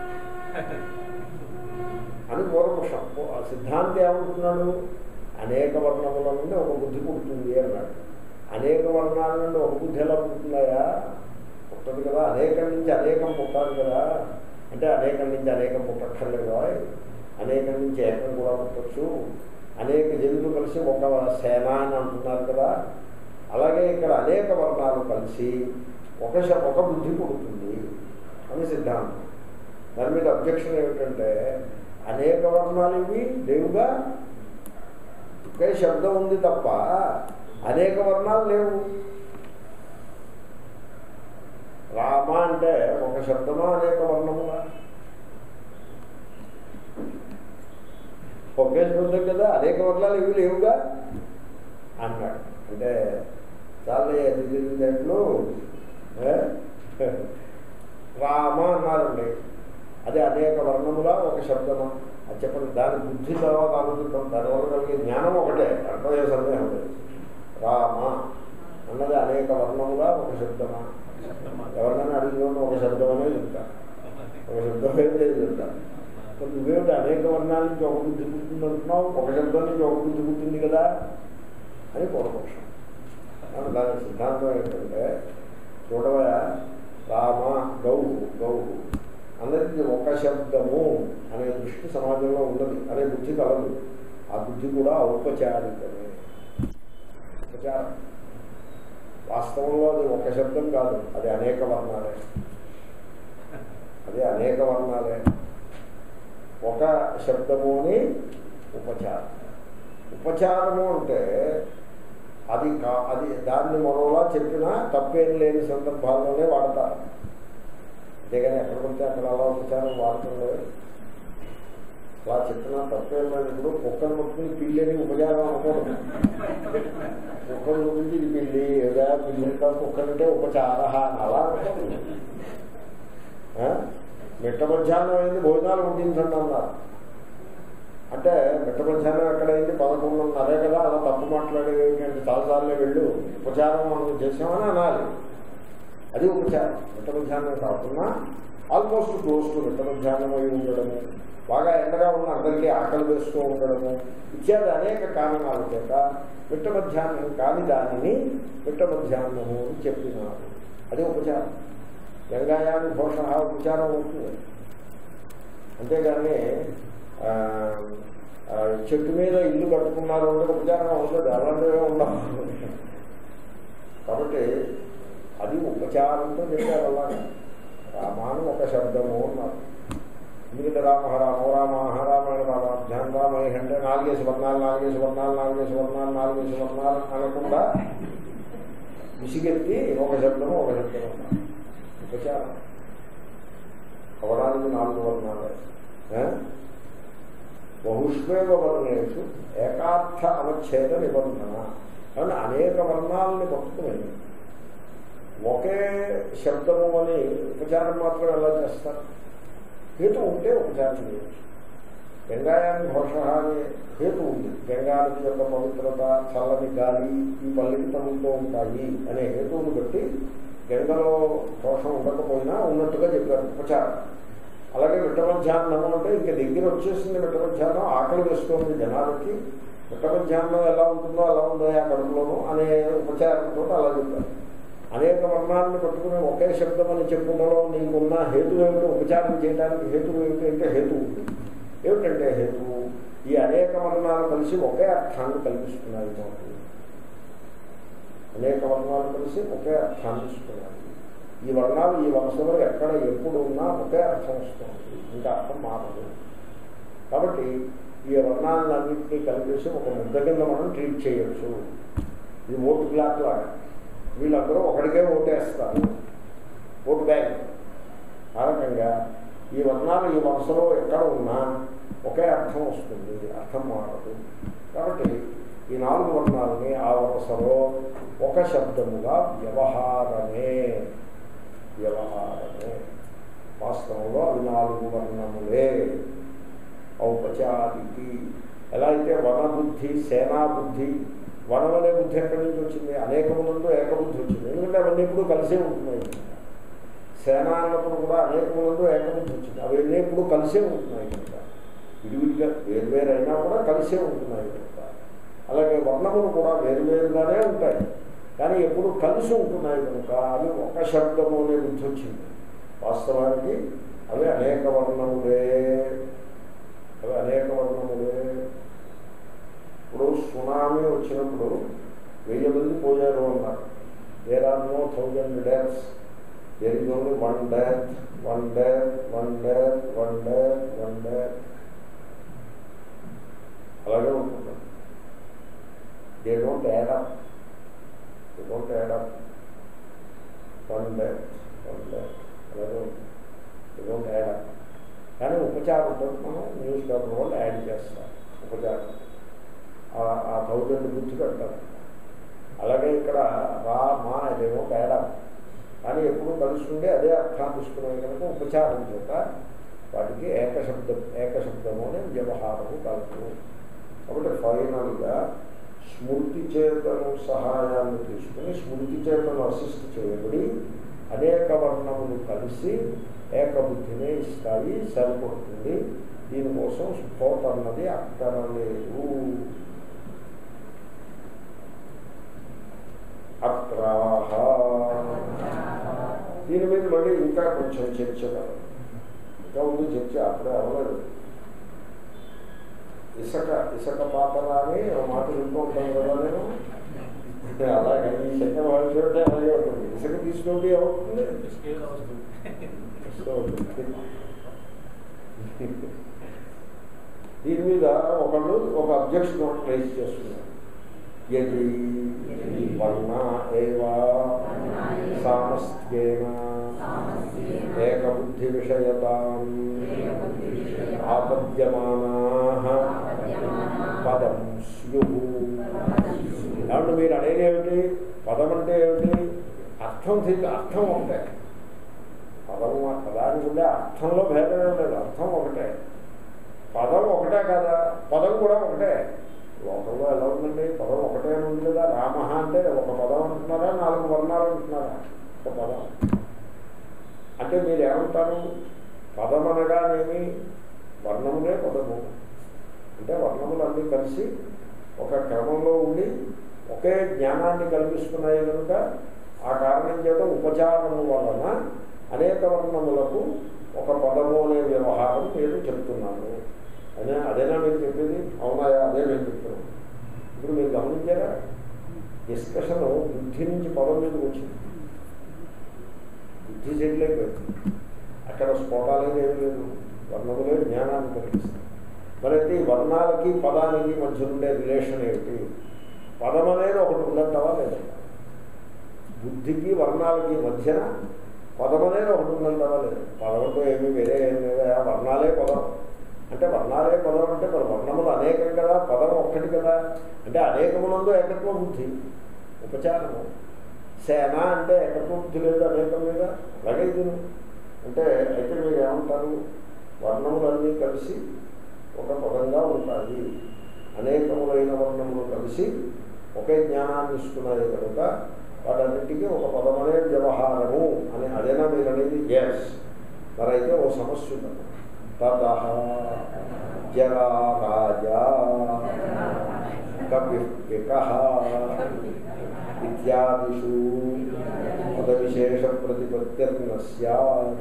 అని పూర్వపక్షం ఆ సిద్ధాంతి ఏమంటున్నాడు అనేక వర్ణముల నుండి ఒక బుద్ధి పుడుతుంది అన్నాడు అనేక వర్ణాల నుండి ఒక బుద్ధి ఎలా పుడుతున్నాయా పుట్టదు కదా అనేకం నుంచి అనేకం పుట్టాలి కదా అంటే అనేకం నుంచి అనేకం పుట్టక్కర్లేదు ఓయ్. అనేకం నుంచి ఏకం కూడా పుట్టచ్చు అనేక జనులు కలిసి ఒక సేన అని అంటున్నారు కదా అలాగే ఇక్కడ అనేక వర్ణాలు కలిసి ఒక శ- ఒక బుద్ధి పుడుతుంది అని సిద్ధాంతం దాని మీద అబ్జెక్షన్ ఏమిటంటే అనేక వర్ణాలు ఇవి లేవుగా ఒకే శబ్దం ఉంది తప్ప అనేక వర్ణాలు లేవు రామ అంటే ఒక శబ్దమా అనేక వర్ణములా ఒకే శబ్దం కదా అనేక వర్ణాలు ఇవి లేవుగా అన్నాడు అంటే చాలా ఎదిగినట్లు రామ అన్నారండి అది అనేక వర్ణములా ఒక శబ్దమా అది చెప్పండి దాని బుద్ధి తర్వాత ఆలోచిద్దాం దానివల్ల కలిగే జ్ఞానం ఒకటే అర్థం ఏ సందేహం లేదు రామ అన్నది అనేక వర్ణములా ఒక శబ్దమా ఎవరినైనా అడిగిన ఒక శబ్దమనే చెప్తా ఒక శబ్దమే లేదు చెప్తా మరి నువ్వేమిటి అనేక వర్ణాల నుంచి ఒక బుద్ధి పుట్టింది అంటున్నావు ఒక శబ్దం నుంచి ఒక బుద్ధి పుట్టింది కదా అని పూర్వపక్షం కానీ దాని సిద్ధాంతం ఏంటంటే చూడవా రామ గౌ గౌ అందరికీ ఒక శబ్దము అనే దృష్టి సమాజంలో ఉన్నది అనే బుద్ధి కలదు ఆ బుద్ధి కూడా ఔపచారికమే ఉపచారం వాస్తవంలో అది ఒక శబ్దం కాదు అది అనేక వర్ణాలే అది అనేక వర్ణాలే ఒక శబ్దము అని ఉపచారం ఉపచారము అంటే అది కా అది దాన్ని మరోలా చెప్పినా తప్పేం లేని సందర్భాల్లోనే వాడతారు అంతేగాని ఎక్కడ పడితే అక్కడ అలా ఉపచారం వాడుతుండే అలా చెప్పినా తప్పేం లేదు ఇప్పుడు కుక్కను ముట్టుకుని పిల్లని ఉపచారం అనుకోండి కుక్కను గురించి ఇది పిల్లి ఏదా పిల్లి కుక్కనంటే ఉపచార అని అలా అనుకోండి ఆ? మిట్ట మధ్యాహ్నం అయింది భోజనాలు వడ్డించండి అన్నారు అంటే మిట్ట మధ్యాహ్నం ఎక్కడైంది పదకొండున్నరే కదా అలా తప్పు మాట్లాడేటువంటి చాలాసార్లే వెళ్ళు ఉపచారం మనం చేసామని అనాలి అది ఉపచారం మిట్ట మధ్యాహ్నం కాకుండా ఆల్మోస్ట్ క్లోజ్ టు మిట్ట మధ్యాహ్నం అయి ఉండడము బాగా ఎండగా ఉన్న అందరికీ ఆకలి వేస్తూ ఉండడము ఇత్యాది అనేక కారణాల చేత మిట్ట మధ్యాహ్నం కాని దానిని మిట్ట మధ్యాహ్నము అని చెప్పినారు అది ఉపచారం గంగాయాన్ని ఘోష ఉపచారం అవుతుంది అంతేగాని ఆ, ఆ, చెట్టు మీద ఇల్లు కట్టుకున్నారు అంటే ఉపచారం ఉండదు అలాంటివే ఉండవు కాబట్టి అది ఉపచారంతో చెప్పారు అలాగే రామాను ఒక శబ్దము అన్నారు ఎందుకంటే రామ రామ రామ రామాయణ రామాధ్యానం రామయ్య అంటే నాలుగేసి వర్ణాలు నాలుగేసి వర్ణాలు నాలుగేసి వర్ణాలు నాలుగేసి వర్ణాలు అనకుండా విసిగెత్తి ఒక శబ్దము ఒక శబ్దము అన్నారు ఉపచారం అవడానికి నాలుగు వర్ణాలే ఏ? బహుష్మేవ వర్ణేషు ఏకార్థ అవచ్ఛేద నిబంధన కాబట్టి అనేక వర్ణాలని పట్టుకుని ఒకే శబ్దము అని ఉపచారం మాత్రం ఎలా చేస్తారు హేతు ఉంటే ఉపచారం చేయొచ్చు గంగాయాన్ని ఘోష అనే హేతు ఉంది గంగా నది యొక్క పవిత్రత చల్లని గాలి ఈ పల్లికి తమతో ఉంటాయి అనే హేతువును బట్టి గంగలో దోషం ఉండకపోయినా ఉన్నట్టుగా చెప్పారు ఉపచారం అలాగే మిట్ట మధ్యాహ్నం అంటే ఇంకా దగ్గర వచ్చేసింది మిట్ట మధ్యాహ్నం ఆకలి వేస్తోంది జనాలకి మిట్ట మధ్యాహ్నం ఎలా ఉంటుందో అలా ఉందో ఆ కడుపులోనూ అనే ఉపచారంతో అలా చెప్పారు అనేక వర్ణాలను పట్టుకుని ఒకే శబ్దం అని చెప్పుకుండలో నీకున్న హేతు ఏమిటో ఉపచారం చేయడానికి హేతు ఏమిటి అంటే హేతు ఉంది ఏమిటంటే హేతు ఈ అనేక వర్ణాలు కలిసి ఒకే అర్థాన్ని కల్పిస్తున్నాయి మాకు అనేక వర్ణాలు కలిసి ఒకే అర్థాన్ని ఇస్తున్నాయి ఈ వర్ణాలు ఈ వరుసలో ఎక్కడ ఎప్పుడు ఉన్నా ఒకే అర్థం వస్తుంది ఇంకా అర్థం మారదు కాబట్టి ఈ వర్ణాలన్నింటినీ కలిపేసి ఒక ముద్ద కింద మనం ట్రీట్ చేయొచ్చు ఇది ఓటు బ్లాక్ లాగా వీళ్ళందరూ ఒకడికే ఓటేస్తారు ఓటు బ్యాంక్ ఆ రకంగా ఈ వర్ణాలు ఈ వరుసలో ఎక్కడ ఉన్నా ఒకే అర్థం వస్తుంది అర్థం మారదు కాబట్టి ఈ నాలుగు వర్ణాలని ఆ వరుసలో ఒక శబ్దముగా వ్యవహారమే వ్యవహారమే వాస్తవంలో అవి నాలుగు వర్ణములే ఔపచారికి ఎలా అయితే వనబుద్ధి సేనాబుద్ధి వనమనే బుద్ధి ఎక్కడి నుంచి వచ్చింది అనేకములందు ఏకబుద్ధి వచ్చింది ఎందుకంటే అవన్నీ ఇప్పుడు కలిసే ఉంటున్నాయి సేన అన్నప్పుడు కూడా అనేకములందు ఏకబుద్ధి వచ్చింది అవన్నీ ఇప్పుడు కలిసే ఉంటున్నాయి కనుక విడివిడిగా వేరువేరు అయినా కూడా కలిసే ఉంటున్నాయి కనుక అలాగే వర్ణములు కూడా వేరువేరుగానే ఉంటాయి కానీ ఎప్పుడు కలిసి ఉంటున్నాయి కనుక అవి ఒక శబ్దము అనే బుద్ధి వచ్చింది వాస్తవానికి అవి అనేక వర్ణములే అవి అనేక వర్ణములే ఇప్పుడు సునామీ వచ్చినప్పుడు వెయ్యి మంది పోయారు అన్నారు there are no thousand days there is only one death one death one death one death one death అలాగే ఉంటుంది they don't add up they don't add up one death one death అలాగే ఉంటుంది they don't add up కానీ ఉపచారంతో మనం news paper వాళ్ళు add చేస్తాం ఉపచారం ఆ thousand గుర్తు పెడతారు అలాగే ఇక్కడ రా మా ఇదేమో తేడా కానీ ఎప్పుడు కలుస్తుండే అదే అర్థాన్ని ఇస్తున్నాయి కనుక ఉపచారం చేత వాటికి ఏకశబ్దం ఏకశబ్దము అనే వ్యవహారము కలుపు కాబట్టి ఫైనల్గా స్మృతి చేతను సహాయాన్ని తీసుకుని స్మృతి చేతను అసిస్ట్ చేయబడి అనేక వర్ణములు కలిసి ఏకబుద్ధినే ఇస్తాయి సరిపడుతుంది దీనికోసం స్ఫోట అన్నది అక్కరలేదు అత్రాహ దీని మీద మళ్ళీ ఇంకా కొంచెం చర్చ కాదు ఇంకా ఉంది చర్చ అప్పుడే అవ్వలేదు ఇసుక ఇసుక పాత్ర అని మాట వింటూ ఉంటాను కదా నేను అలాగే ఈ శక్తి మనిషి ఉంటే అలాగే ఉంటుంది ఇసుక తీసుకుంటే ఏమవుతుంది ఇసుక ఉంటుంది. దీని మీద ఒకళ్ళు ఒక అబ్జెక్షన్ రైజ్ చేస్తున్నారు యది వర్ణ ఏవా సామస్త్యేన ఏకబుద్ధి విషయతాం ఆపద్యమానా పదం స్యు ఏమంటే మీరు అనేది ఏమిటి పదం అంటే ఏమిటి అర్థం తెలియదు అర్థం ఒకటే పదము పదానికి ఉండే అర్థంలో భేదం ఏం లేదు అర్థం ఒకటే పదం ఒకటే కదా పదం కూడా ఒకటే లోకంలో ఎలా ఉందండి పదం ఒకటే అని ఉంది కదా రామ అంటే ఒక పదం అంటున్నారా నాలుగు వర్ణాలు అంటున్నారా ఒక పదం అంటే మీరు ఏమంటారు పదం అనగానేమి వర్ణములే పదము అంటే వర్ణములన్నీ కలిసి ఒక క్రమంలో ఉండి ఒకే జ్ఞానాన్ని కల్పిస్తున్నాయి కనుక ఆ కారణం చేత ఉపచారము వలన అనేక వర్ణములకు ఒక పదము అనే వ్యవహారం నేను చెప్తున్నాను అదే అదేనా మీరు చెప్పేది అవునా అదే నేను చెప్తున్నాను ఇప్పుడు మీరు గమనించారా డిస్కషన్ బుద్ధి నుంచి పదం మీదకి వచ్చింది బుద్ధి సెటిల్ అయిపోయింది అక్కడ స్ఫోటాలేదు ఏమి లేదు వర్ణములే జ్ఞానాన్ని కలిగిస్తుంది మరైతే ఈ వర్ణాలకి పదానికి మధ్య ఉండే రిలేషన్ ఏమిటి పదం అనేది ఒకటి ఉందంటావా లేదా బుద్ధికి వర్ణాలకి మధ్యన పదం అనేది ఒకటి ఉందంటావా లేదు పదమంటూ ఏమీ వేరే ఏం లేదా వర్ణాలే పదం అంటే వర్ణాలే పదం అంటే మరి వర్ణములు అనేకం కదా పదం ఒక్కటి కదా అంటే అనేకములందు ఏకత్వ బుద్ధి ఉపచారము సేన అంటే ఏకత్వ బుద్ధి లేదు అనేకం లేదా అలాగే ఇది అంటే అయితే మీరు ఏమంటారు వర్ణములన్నీ కలిసి ఒక పదంగా ఉంటాయి అనేకములైన వర్ణములు కలిసి ఒకే జ్ఞానాన్ని ఇస్తున్నాయి కనుక వాటన్నిటికీ ఒక పదమనే వ్యవహారము అని అదేనా మీరు అనేది ఎస్ మరైతే ఓ సమస్య ఉంది తత జరా రాజా కపిక ఇత్యాదిషు పద విశేష ప్రతిపత్తిర్న సత్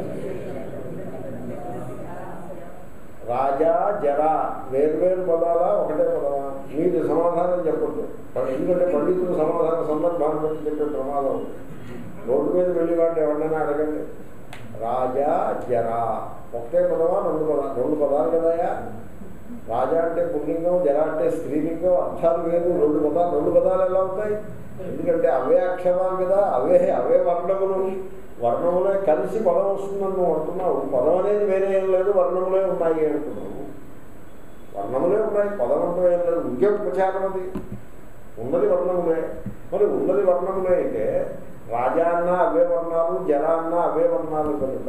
రాజా జరా వేర్వేరు పదాలా ఒకటే పదమా మీరు సమాధానం చెప్పద్దు ఎందుకంటే పండితులు సమాధాన సందర్భాన్ని బట్టి చెప్పే ప్రమాదం ఉంది రోడ్డు మీద వెళ్ళి వాడిని ఎవరినైనా అడగండి రాజా జరా ఒకటే పదమా రెండు పదాలు రెండు పదాలు కదాయా రాజా అంటే పుల్లింగం జర అంటే స్త్రీలింగం అర్థాలు వేరు రెండు పదాలు రెండు పదాలు ఎలా అవుతాయి ఎందుకంటే అవే అక్షరాలు కదా అవే అవే వర్ణములు వర్ణములే కలిసి పదం వస్తుందని నువ్వు అంటున్నావు పదం అనేది వేరే ఏం లేదు వర్ణములే ఉన్నాయి అంటున్నావు వర్ణములే ఉన్నాయి పదం అంటూ ఏం లేదు ఇంకే ఉపచారం అది ఉన్నది వర్ణములే మరి ఉన్నది వర్ణములే అయితే రాజా అన్న అవే వర్ణాలు జర అన్న అవే వర్ణాలు కనుక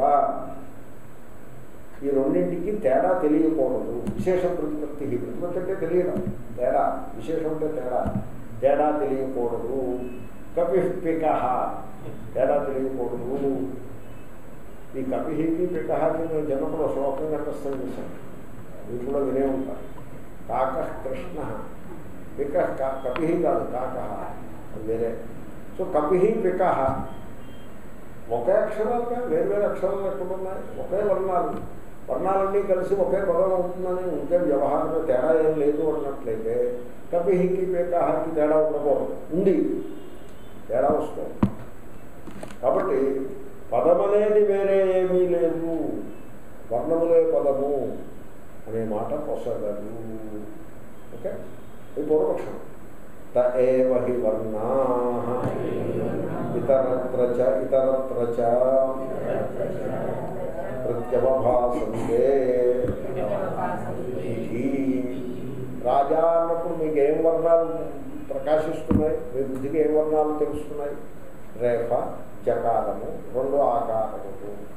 ఈ రెండింటికి తేడా తెలియకూడదు విశేష ప్రతిపత్తి ప్రతిపత్తి అంటే తెలియడం తేడా విశేషం అంటే తేడా తేడా తెలియకూడదు కపిపిక తేడా తెలియకూడదు ఈ కపిహికి పికహకి మేము చిన్నప్పుడు శ్లోకం కంఠస్థం చేశాం మీరు కూడా వినే ఉంటారు కాక కృష్ణ పిక కపి కాదు కాక అది వేరే సో కపి పిక ఒకే అక్షరాలుగా వేరు వేరు అక్షరాలు ఎక్కడ ఉన్నాయి ఒకే వర్ణాలు వర్ణాలన్నీ కలిసి ఒకే పదం అవుతుందని ఉంటే వ్యవహారంలో తేడా ఏం లేదు అన్నట్లయితే కపిహికి పేకాహకి తేడా ఉండకూడదు ఉంది తేడా వస్తుంది కాబట్టి పదం అనేది వేరే ఏమీ లేదు వర్ణములే పదము అనే మాట పొసగదు ఓకే ఇది పూర్వపక్షం త ఏవ హి వర్ణా ఇతరత్ర చ ఇతరత్ర చ ప్రత్యవభాసంతే ఇది రాజా అన్నప్పుడు మీకు ఏం వర్ణాలు ప్రకాశిస్తున్నాయి మీ బుద్ధికి ఏం వర్ణాలు తెలుస్తున్నాయి రేఖ జకారము రెండు ఆకారములు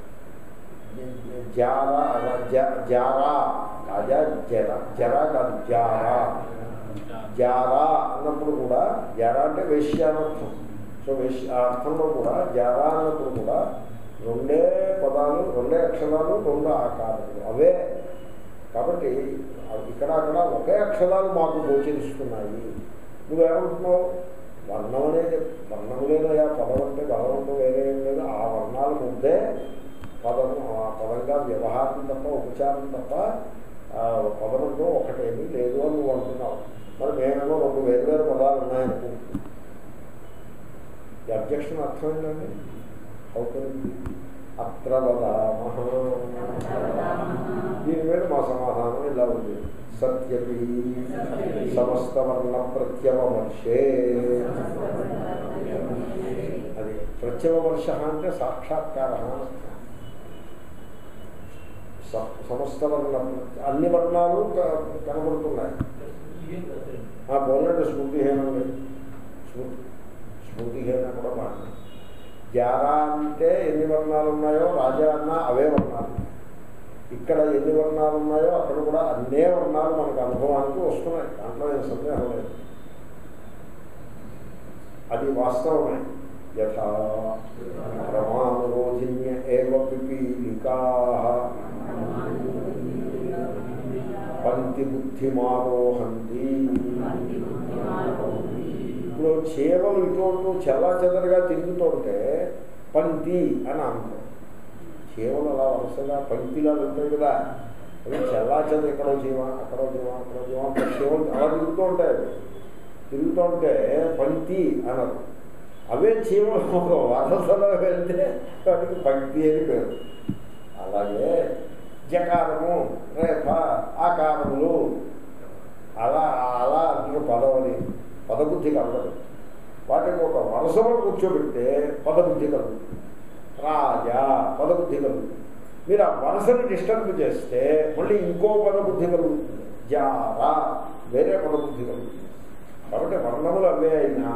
జారా జ- జారా రాజా జర జర కాదు జారా జారా అన్నప్పుడు కూడా జారా అంటే వేశ్య అనర్థం సో వేశ్య ఆ అర్థంలో కూడా జారా అన్నప్పుడు కూడా రెండే పదాలు రెండే అక్షరాలు రెండు ఆకారములు అవే కాబట్టి అవి ఇక్కడ అక్కడ ఒకే అక్షరాలు మాకు గోచరిస్తున్నాయి నువ్వేమంటున్నావు వర్ణం అనేది వర్ణం లేదయా పదం అంటే పదం అంటే వేరే ఏం లేదు ఆ వర్ణాల ముందే పదం ఆ పదంగా వ్యవహారం తప్ప ఉపచారం తప్ప ఆ పదమంతో ఒకటేమీ లేదు అని నువ్వు అంటున్నావు మరి మేమేమో రెండు వేరు వేరు పదాలు ఉన్నాయనుకుంటున్నాం ఈ అబ్జెక్షన్ అర్థమైందండి అవుతుంది అత్ర వదామహ దీని మీద మా సమాధానం ఇలా ఉంది సత్యపి సమస్త వర్ణ ప్రత్యవమర్షే అది ప్రత్యవమర్ష అంటే సాక్షాత్కార అని అర్థం. స- సమస్త వర్ణ ప్రత్య- అన్ని వర్ణాలు క- కనబడుతున్నాయి ఆ పోలంటే స్మృతిహీనం లేదు స్మృతి స్మృతిహీనం కూడా మాట జారా అంటే ఎన్ని వర్ణాలు ఉన్నాయో రాజా అన్న అవే వర్ణాలు ఇక్కడ ఎన్ని వర్ణాలు ఉన్నాయో అక్కడ కూడా అన్నే వర్ణాలు మనకు అనుభవానికి వస్తున్నాయి దాంట్లో ఏం సందేహం లేదు అది వాస్తవమే యథా ప్రమాణరోజిన్య ఏవ పిపీలికా పంక్తి బుద్ధిమారోహంతి ఇప్పుడు చేవలు ఇటువంటి చెల్లా చెదరగా తిరుగుతుంటే పంక్తి అని అంటాం చేవలు అలా వరుసగా పంక్తిలా ఉంటాయి కదా అవి చెల్లా చెద ఎక్కడో జీవ అక్కడో జీవ అక్కడో జీవ అక్కడ చేవలు అలా తిరుగుతూ ఉంటాయి అవి తిరుగుతుంటే పంక్తి అనరు అవే చీమలు ఒక వరసలో వెళ్తే వాటికి పంక్తి అని పేరు అలాగే జకారము రేఫ ఆకారములు అలా అలా అంటారు పదవని పదబుద్ధి కలగదు వాటిని ఒక వరుసలో కూర్చోబెడితే పదబుద్ధి కలుగుతుంది రాజా పదబుద్ధి కలుగుతుంది మీరు ఆ వరుసని డిస్టర్బ్ చేస్తే మళ్ళీ ఇంకో పదబుద్ధి కలుగుతుంది జారా వేరే పదబుద్ధి కలుగుతుంది కాబట్టి వర్ణములు అవే అయినా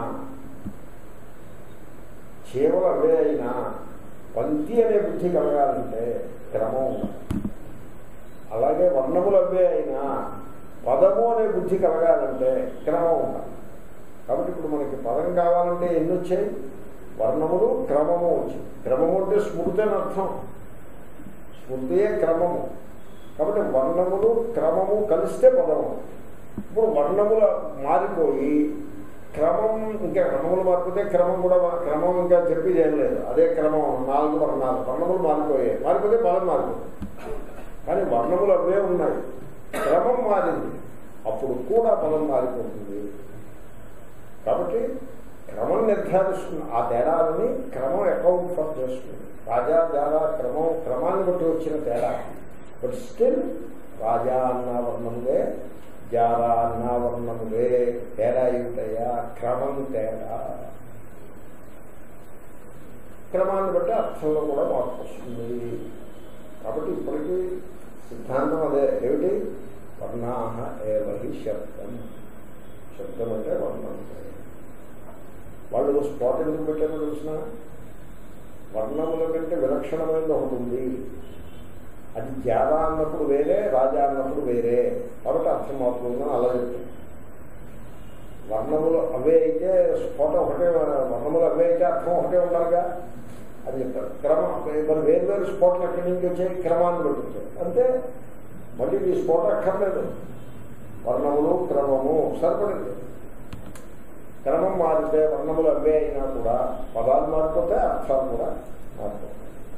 చేవలు అవే అయినా పంక్తి అనే బుద్ధి కలగాలంటే క్రమం ఉండాలి అలాగే వర్ణములు అవే అయినా పదము అనే బుద్ధి కలగాలంటే క్రమం ఉండాలి కాబట్టి ఇప్పుడు మనకి పదం కావాలంటే ఎన్ని వచ్చాయి వర్ణములు క్రమము వచ్చాయి క్రమము అంటే స్మృతి అని అర్థం స్మృతియే క్రమము కాబట్టి వర్ణములు క్రమము కలిస్తే పదము ఇప్పుడు వర్ణములు మారిపోయి క్రమం ఇంకా క్రమములు మారిపోతే క్రమం కూడా మా- క్రమం ఇంకా చెప్పేది ఏం లేదు అదే క్రమం నాలుగు వర్ణాలు వర్ణములు మారిపోయాయి మారిపోతే పదం మారిపోతుంది కానీ వర్ణములు అవే ఉన్నాయి క్రమం మారింది అప్పుడు కూడా పదం మారిపోతుంది కాబట్టి క్రమం నిర్ధారిస్తుంది ఆ తేడాలని క్రమం అకౌంట్ ఫర్ చేస్తుంది రాజా జారా క్రమం క్రమాన్ని బట్టి వచ్చిన తేడా బట్ స్టిల్ రాజా అన్న వర్ణములే జారా అన్న వర్ణములే తేడా ఏమిటయ్యా క్రమం తేడా క్రమాన్ని బట్టి అర్థంలో కూడా మార్పు వస్తుంది కాబట్టి ఇప్పటికీ సిద్ధాంతం అదే ఏమిటి వర్ణాహ ఏవహి శబ్దం శబ్దం అంటే వర్ణం వాళ్ళు స్పాట్ ఎందుకు పెట్టారో తెలిసిన వర్ణముల కంటే విలక్షణమైనది ఒకటి ఉంది అది జారా అన్నప్పుడు వేరే రాజా అన్నప్పుడు వేరే కాబట్టి అర్థం అవుతుందని అలా చెప్తారు వర్ణములు అవే అయితే స్ఫోట ఒకటే వర్ణములు అవే అయితే అర్థం ఒకటే ఉండాలిగా అని చెప్తారు క్రమం మరి వేరు వేరు స్ఫోటలు ఎక్కడి నుంచి వచ్చాయి క్రమాన్ని పెట్టుతాయి అంటే మళ్ళీ ఈ స్ఫోట అక్కర్లేదు వర్ణములు క్రమము సరిపడింది క్రమం మారితే వర్ణములు అవే అయినా కూడా పదాలు మారిపోతే అర్థాలు కూడా మారిపోతాయి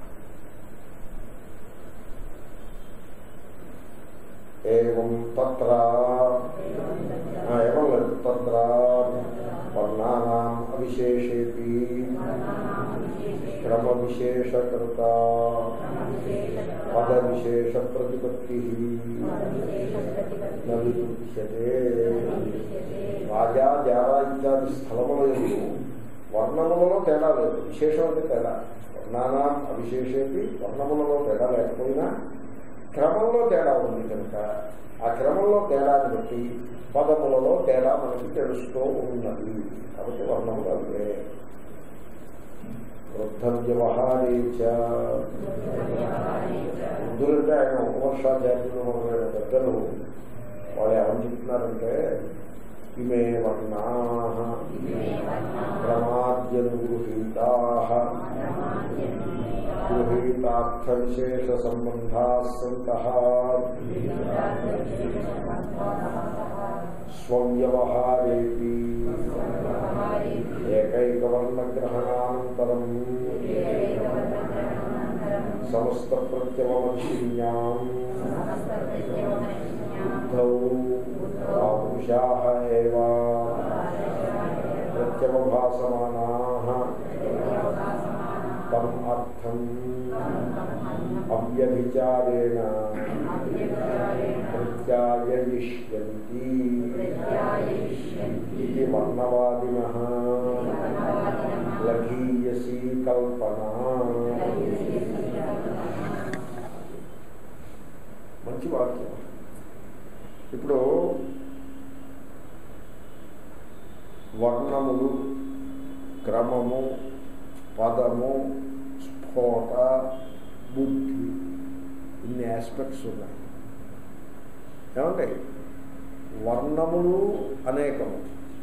ఏం తత్ర ఏమం లేదు తత్ర వర్ణానాం అవిశేషేపి క్రమ విశేషకృత పద విశేష ప్రతిపత్తి నవిద్యతే రాజా జారా ఇత్యాది స్థలముల ఎందు వర్ణములలో తేడా లేదు విశేషం అంటే తేడా వర్ణానా అవిశేషేపి వర్ణములలో తేడా లేకపోయినా క్రమంలో తేడా ఉంది కనుక ఆ క్రమంలో తేడాన్ని బట్టి పదములలో తేడా మనకి తెలుస్తూ ఉన్నది కాబట్టి వర్ణములు అవే వృద్ధ వ్యవహారీచ వృద్ధులంటే ఆయన ఉపవర్షాచార్యులు మొదలైన పెద్దలు వాళ్ళు ఏమని చెప్తున్నారంటే ఇమే వర్ణా క్రమాద్యనుగృహీతా గృహీతార్థ విశేష సంబంధా సంత స్వవ్యవహారేపి ఏకైకవర్ణగ్రహణానంతరం సమస్త ప్రత్యవమర్షిణ్యాం బుద్ధౌ పురుషాः एव ప్రత్యవభాసమానాः తమ్ అర్థం అవ్యభిచారేణ ప్రత్యాయయిష్యంతి ఇది వర్ణవాదినः లఘీయసీ కల్పన మంచి వాక్యం ఇప్పుడు వర్ణములు క్రమము పదము స్ఫోట బుద్ధి ఇన్ని ఆస్పెక్ట్స్ ఉన్నాయి ఏమంటే వర్ణములు అనేకము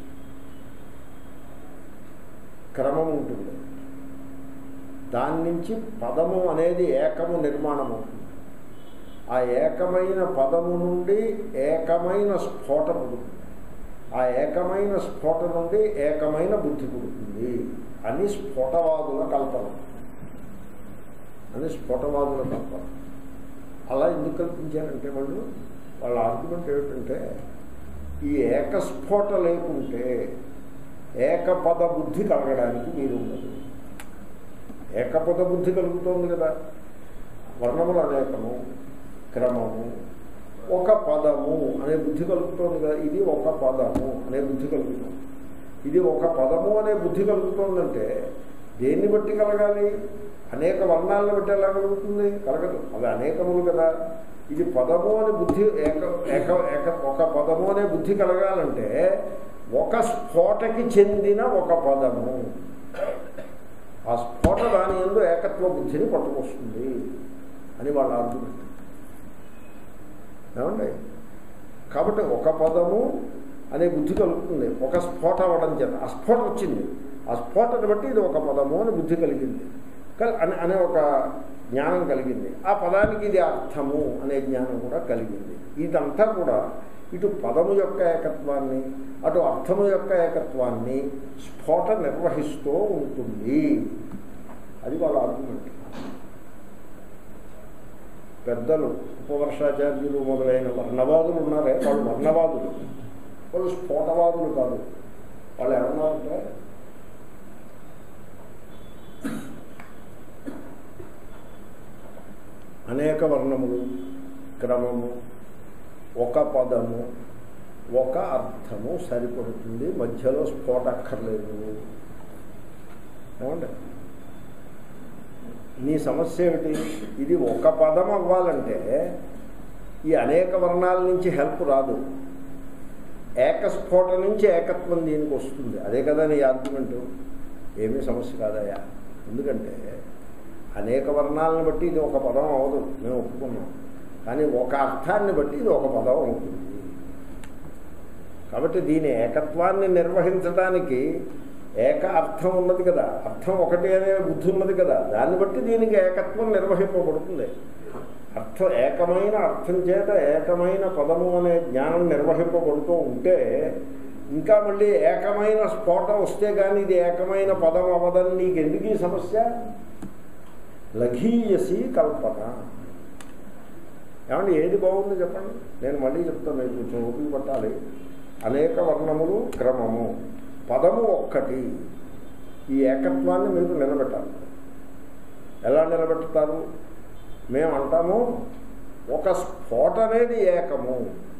క్రమం ఉంటుంది దాని నుంచి పదము అనేది ఏకము నిర్మాణం అవుతుంది ఆ ఏకమైన పదము నుండి ఏకమైన స్ఫోట పుడుతుంది ఆ ఏకమైన స్ఫోట నుండి ఏకమైన బుద్ధి పుడుతుంది అని స్ఫోటవాదుల కల్పన అని స్ఫోటవాదుల కల్పన అలా ఎందుకు కల్పించారంటే వాళ్ళు వాళ్ళ ఆర్గ్యుమెంట్ ఏమిటంటే ఈ ఏకస్ఫోట లేకుంటే ఏకపద బుద్ధి కలగడానికి వీలు ఉండదు ఏకపద బుద్ధి కలుగుతోంది కదా వర్ణములు అనేకము క్రమము ఒక పదము అనే బుద్ధి కలుగుతోంది కదా ఇది ఒక పదము అనే బుద్ధి కలుగుతుంది ఇది ఒక పదము అనే బుద్ధి కలుగుతోందంటే దేన్ని బట్టి కలగాలి అనేక వర్ణాలను బట్టి ఎలా కలుగుతుంది కలగదు అవి అనేకములు కదా ఇది పదము అని బుద్ధి ఏక ఏక ఏక ఒక పదము అనే బుద్ధి కలగాలంటే ఒక స్ఫోటకి చెందిన ఒక పదము ఆ స్ఫోట దాని ఎందు ఏకత్వ బుద్ధిని పట్టుకొస్తుంది అని వాళ్ళ ఆర్గ్యుమెంట్ ఏమండి కాబట్టి ఒక పదము అనే బుద్ధి కలుగుతుంది ఒక స్ఫోట అవ్వడం చేత ఆ స్ఫోట వచ్చింది ఆ స్ఫోటను బట్టి ఇది ఒక పదము అని బుద్ధి కలిగింది అని అనే ఒక జ్ఞానం కలిగింది ఆ పదానికి ఇది అర్థము అనే జ్ఞానం కూడా కలిగింది ఇదంతా కూడా ఇటు పదము యొక్క ఏకత్వాన్ని అటు అర్థము యొక్క ఏకత్వాన్ని స్ఫోట నిర్వహిస్తూ ఉంటుంది అది వాళ్ళ ఆర్గ్యుమెంట్ పెద్దలు ఉపవర్షాచార్యులు మొదలైన వర్ణవాదులు ఉన్నారే వాళ్ళు వర్ణవాదులు వాళ్ళు స్ఫోటవాదులు కాదు వాళ్ళు ఏమన్నారంటే అనేక వర్ణములు క్రమము ఒక పదము ఒక అర్థము సరిపడుతుంది మధ్యలో స్ఫోట అక్కర్లేదు ఏమండి నీ సమస్య ఏమిటి ఇది ఒక పదం అవ్వాలంటే ఈ అనేక వర్ణాల నుంచి హెల్ప్ రాదు ఏకస్ఫోట నుంచి ఏకత్వం దీనికి వస్తుంది అదే కదా నీ ఆర్గ్యుమెంటు ఏమీ సమస్య కాదయా ఎందుకంటే అనేక వర్ణాలను బట్టి ఇది ఒక పదం అవదు మేము ఒప్పుకున్నాం కానీ ఒక అర్థాన్ని బట్టి ఇది ఒక పదం అవుతుంది కాబట్టి దీని ఏకత్వాన్ని నిర్వహించడానికి ఏక అర్థం ఉన్నది కదా అర్థం ఒకటి అనే బుద్ధి ఉన్నది కదా దాన్ని బట్టి దీనికి ఏకత్వం నిర్వహింపబడుతుంది అర్థం ఏకమైన అర్థం చేత ఏకమైన పదము అనే జ్ఞానం నిర్వహింపబడుతూ ఉంటే ఇంకా మళ్ళీ ఏకమైన స్ఫోట వస్తే కానీ ఇది ఏకమైన పదం అవ్వదని నీకు ఎందుకు ఈ సమస్య లఘీయసి కల్పన ఏమంటే ఏది బాగుంది చెప్పండి నేను మళ్ళీ చెప్తాను మీకు కొంచెం ఓపిక పట్టాలి అనేక వర్ణములు క్రమము పదము ఒక్కటి ఈ ఏకత్వాన్ని మీరు నిలబెట్టాలి ఎలా నిలబెడతారు మేము అంటాము ఒక స్ఫోట అనేది ఏకము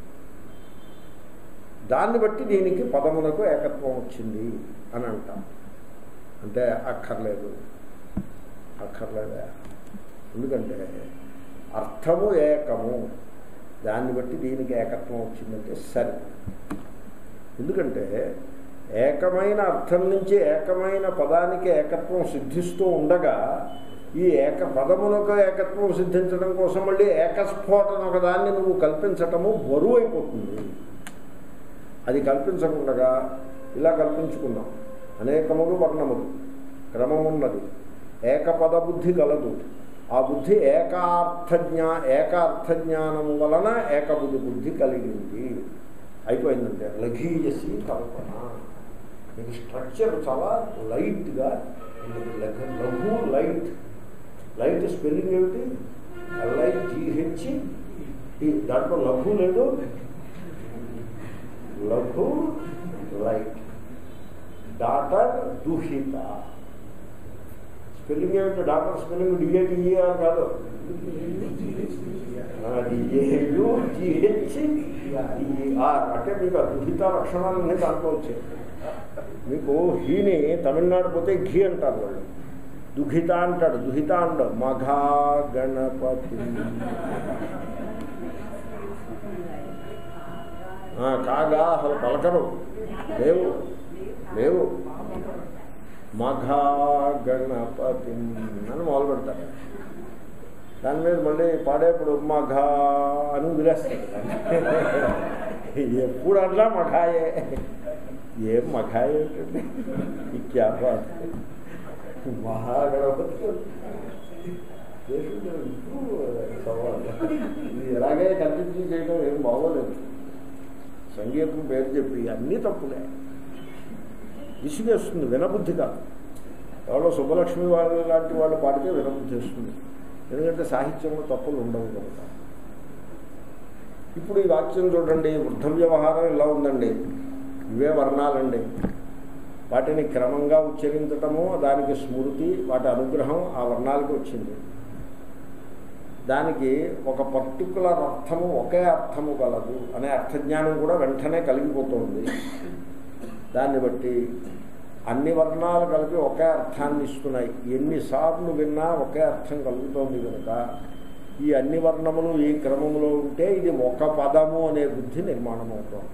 దాన్ని బట్టి దీనికి పదములకు ఏకత్వం వచ్చింది అని అంటాం అంటే అక్కర్లేదు అక్కర్లేదా ఎందుకంటే అర్థము ఏకము దాన్ని బట్టి దీనికి ఏకత్వం వచ్చిందంటే సరే ఎందుకంటే ఏకమైన అర్థం నుంచి ఏకమైన పదానికి ఏకత్వం సిద్ధిస్తూ ఉండగా ఈ ఏక పదములకు ఏకత్వం సిద్ధించడం కోసం మళ్ళీ ఏకస్ఫోటన ఒకదాన్ని నువ్వు కల్పించటము బరువు అయిపోతుంది అది కల్పించకుండా ఇలా కల్పించుకున్నాం అనేకములు వర్ణములు క్రమమున్నది ఏకపద బుద్ధి కలదు ఆ బుద్ధి ఏకార్థజ్ఞా ఏకార్థజ్ఞానము వలన ఏకబుద్ధి బుద్ధి కలిగింది అయిపోయిందంటే లఘీయసి కల్పన మీకు స్ట్రక్చర్ చాలా లైట్గా లఘు లఘు లైట్ లైట్ స్పెల్లింగ్ ఏమిటి ఎల్ఐ జీహెచ్ దాంట్లో లఘు లేదు లఘు లైట్ డాటర్ దుహిత స్పెల్లింగ్ ఏమిటి డాక్టర్ స్పెల్లింగ్ డిఏటిఆర్ కాదు డిఏయు జిహెచ్ డిఆర్ అంటే మీకు ఆ దుహిత లక్షణాలన్నీ దాంట్లో వచ్చాయి మీకు హీని తమిళనాడు పోతే ఘీ అంటారు వాళ్ళు దుహిత అంటాడు దుహిత అంటాడు మఘా గణపతి కాగా అసలు పలకరు లేవు లేవు మఘా గణపతి అని మొదలు పెడతారు దాని మీద మళ్ళీ పాడేప్పుడు మఘా అని వదిలేస్తాడు ఎప్పుడు అట్లా మఘాయే ఏం మఘాయే ఏంటండి ఈ క్యా బాత్ మహాగణపతి ఇది ఎలాగే కల్పించి చేయడం ఏం బాగోలేదు సంగీతం పేరు చెప్పి అన్నీ తప్పులే విసిగేస్తుంది వినబుద్ధి కాదు ఎవరో సుబ్బలక్ష్మి వాళ్ళు లాంటి వాళ్ళు పాడితే వినబుద్ధి వస్తుంది ఎందుకంటే సాహిత్యంలో తప్పులు ఉండవు కనుక ఇప్పుడు ఈ వాక్యం చూడండి వృద్ధ వ్యవహారం ఇలా ఉందండి ఇవే వర్ణాలండి వాటిని క్రమంగా ఉచ్చరించటము దానికి స్మృతి వాటి అనుగ్రహం ఆ వర్ణాలకి వచ్చింది దానికి ఒక పర్టికులర్ అర్థము ఒకే అర్థము కలదు అనే అర్థజ్ఞానం కూడా వెంటనే కలిగిపోతుంది దాన్ని బట్టి అన్ని వర్ణాలు కలిపి ఒకే అర్థాన్ని ఇస్తున్నాయి ఎన్నిసార్లు విన్నా ఒకే అర్థం కలుగుతోంది కనుక ఈ అన్ని వర్ణములు ఈ క్రమంలో ఉంటే ఇది ఒక పదము అనే బుద్ధి నిర్మాణం అవుతోంది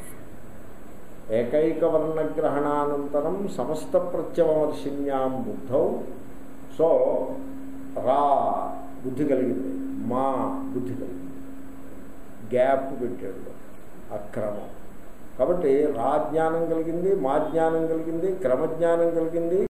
ఏకైక వర్ణగ్రహణానంతరం సమస్త ప్రత్యవమర్శిన్యాం బుద్ధౌ సో రా బుద్ధి కలిగింది మా బుద్ధి కలిగింది గ్యాప్ పెట్టాడు అక్రమం కాబట్టి రా జ్ఞానం కలిగింది మా జ్ఞానం కలిగింది క్రమజ్ఞానం కలిగింది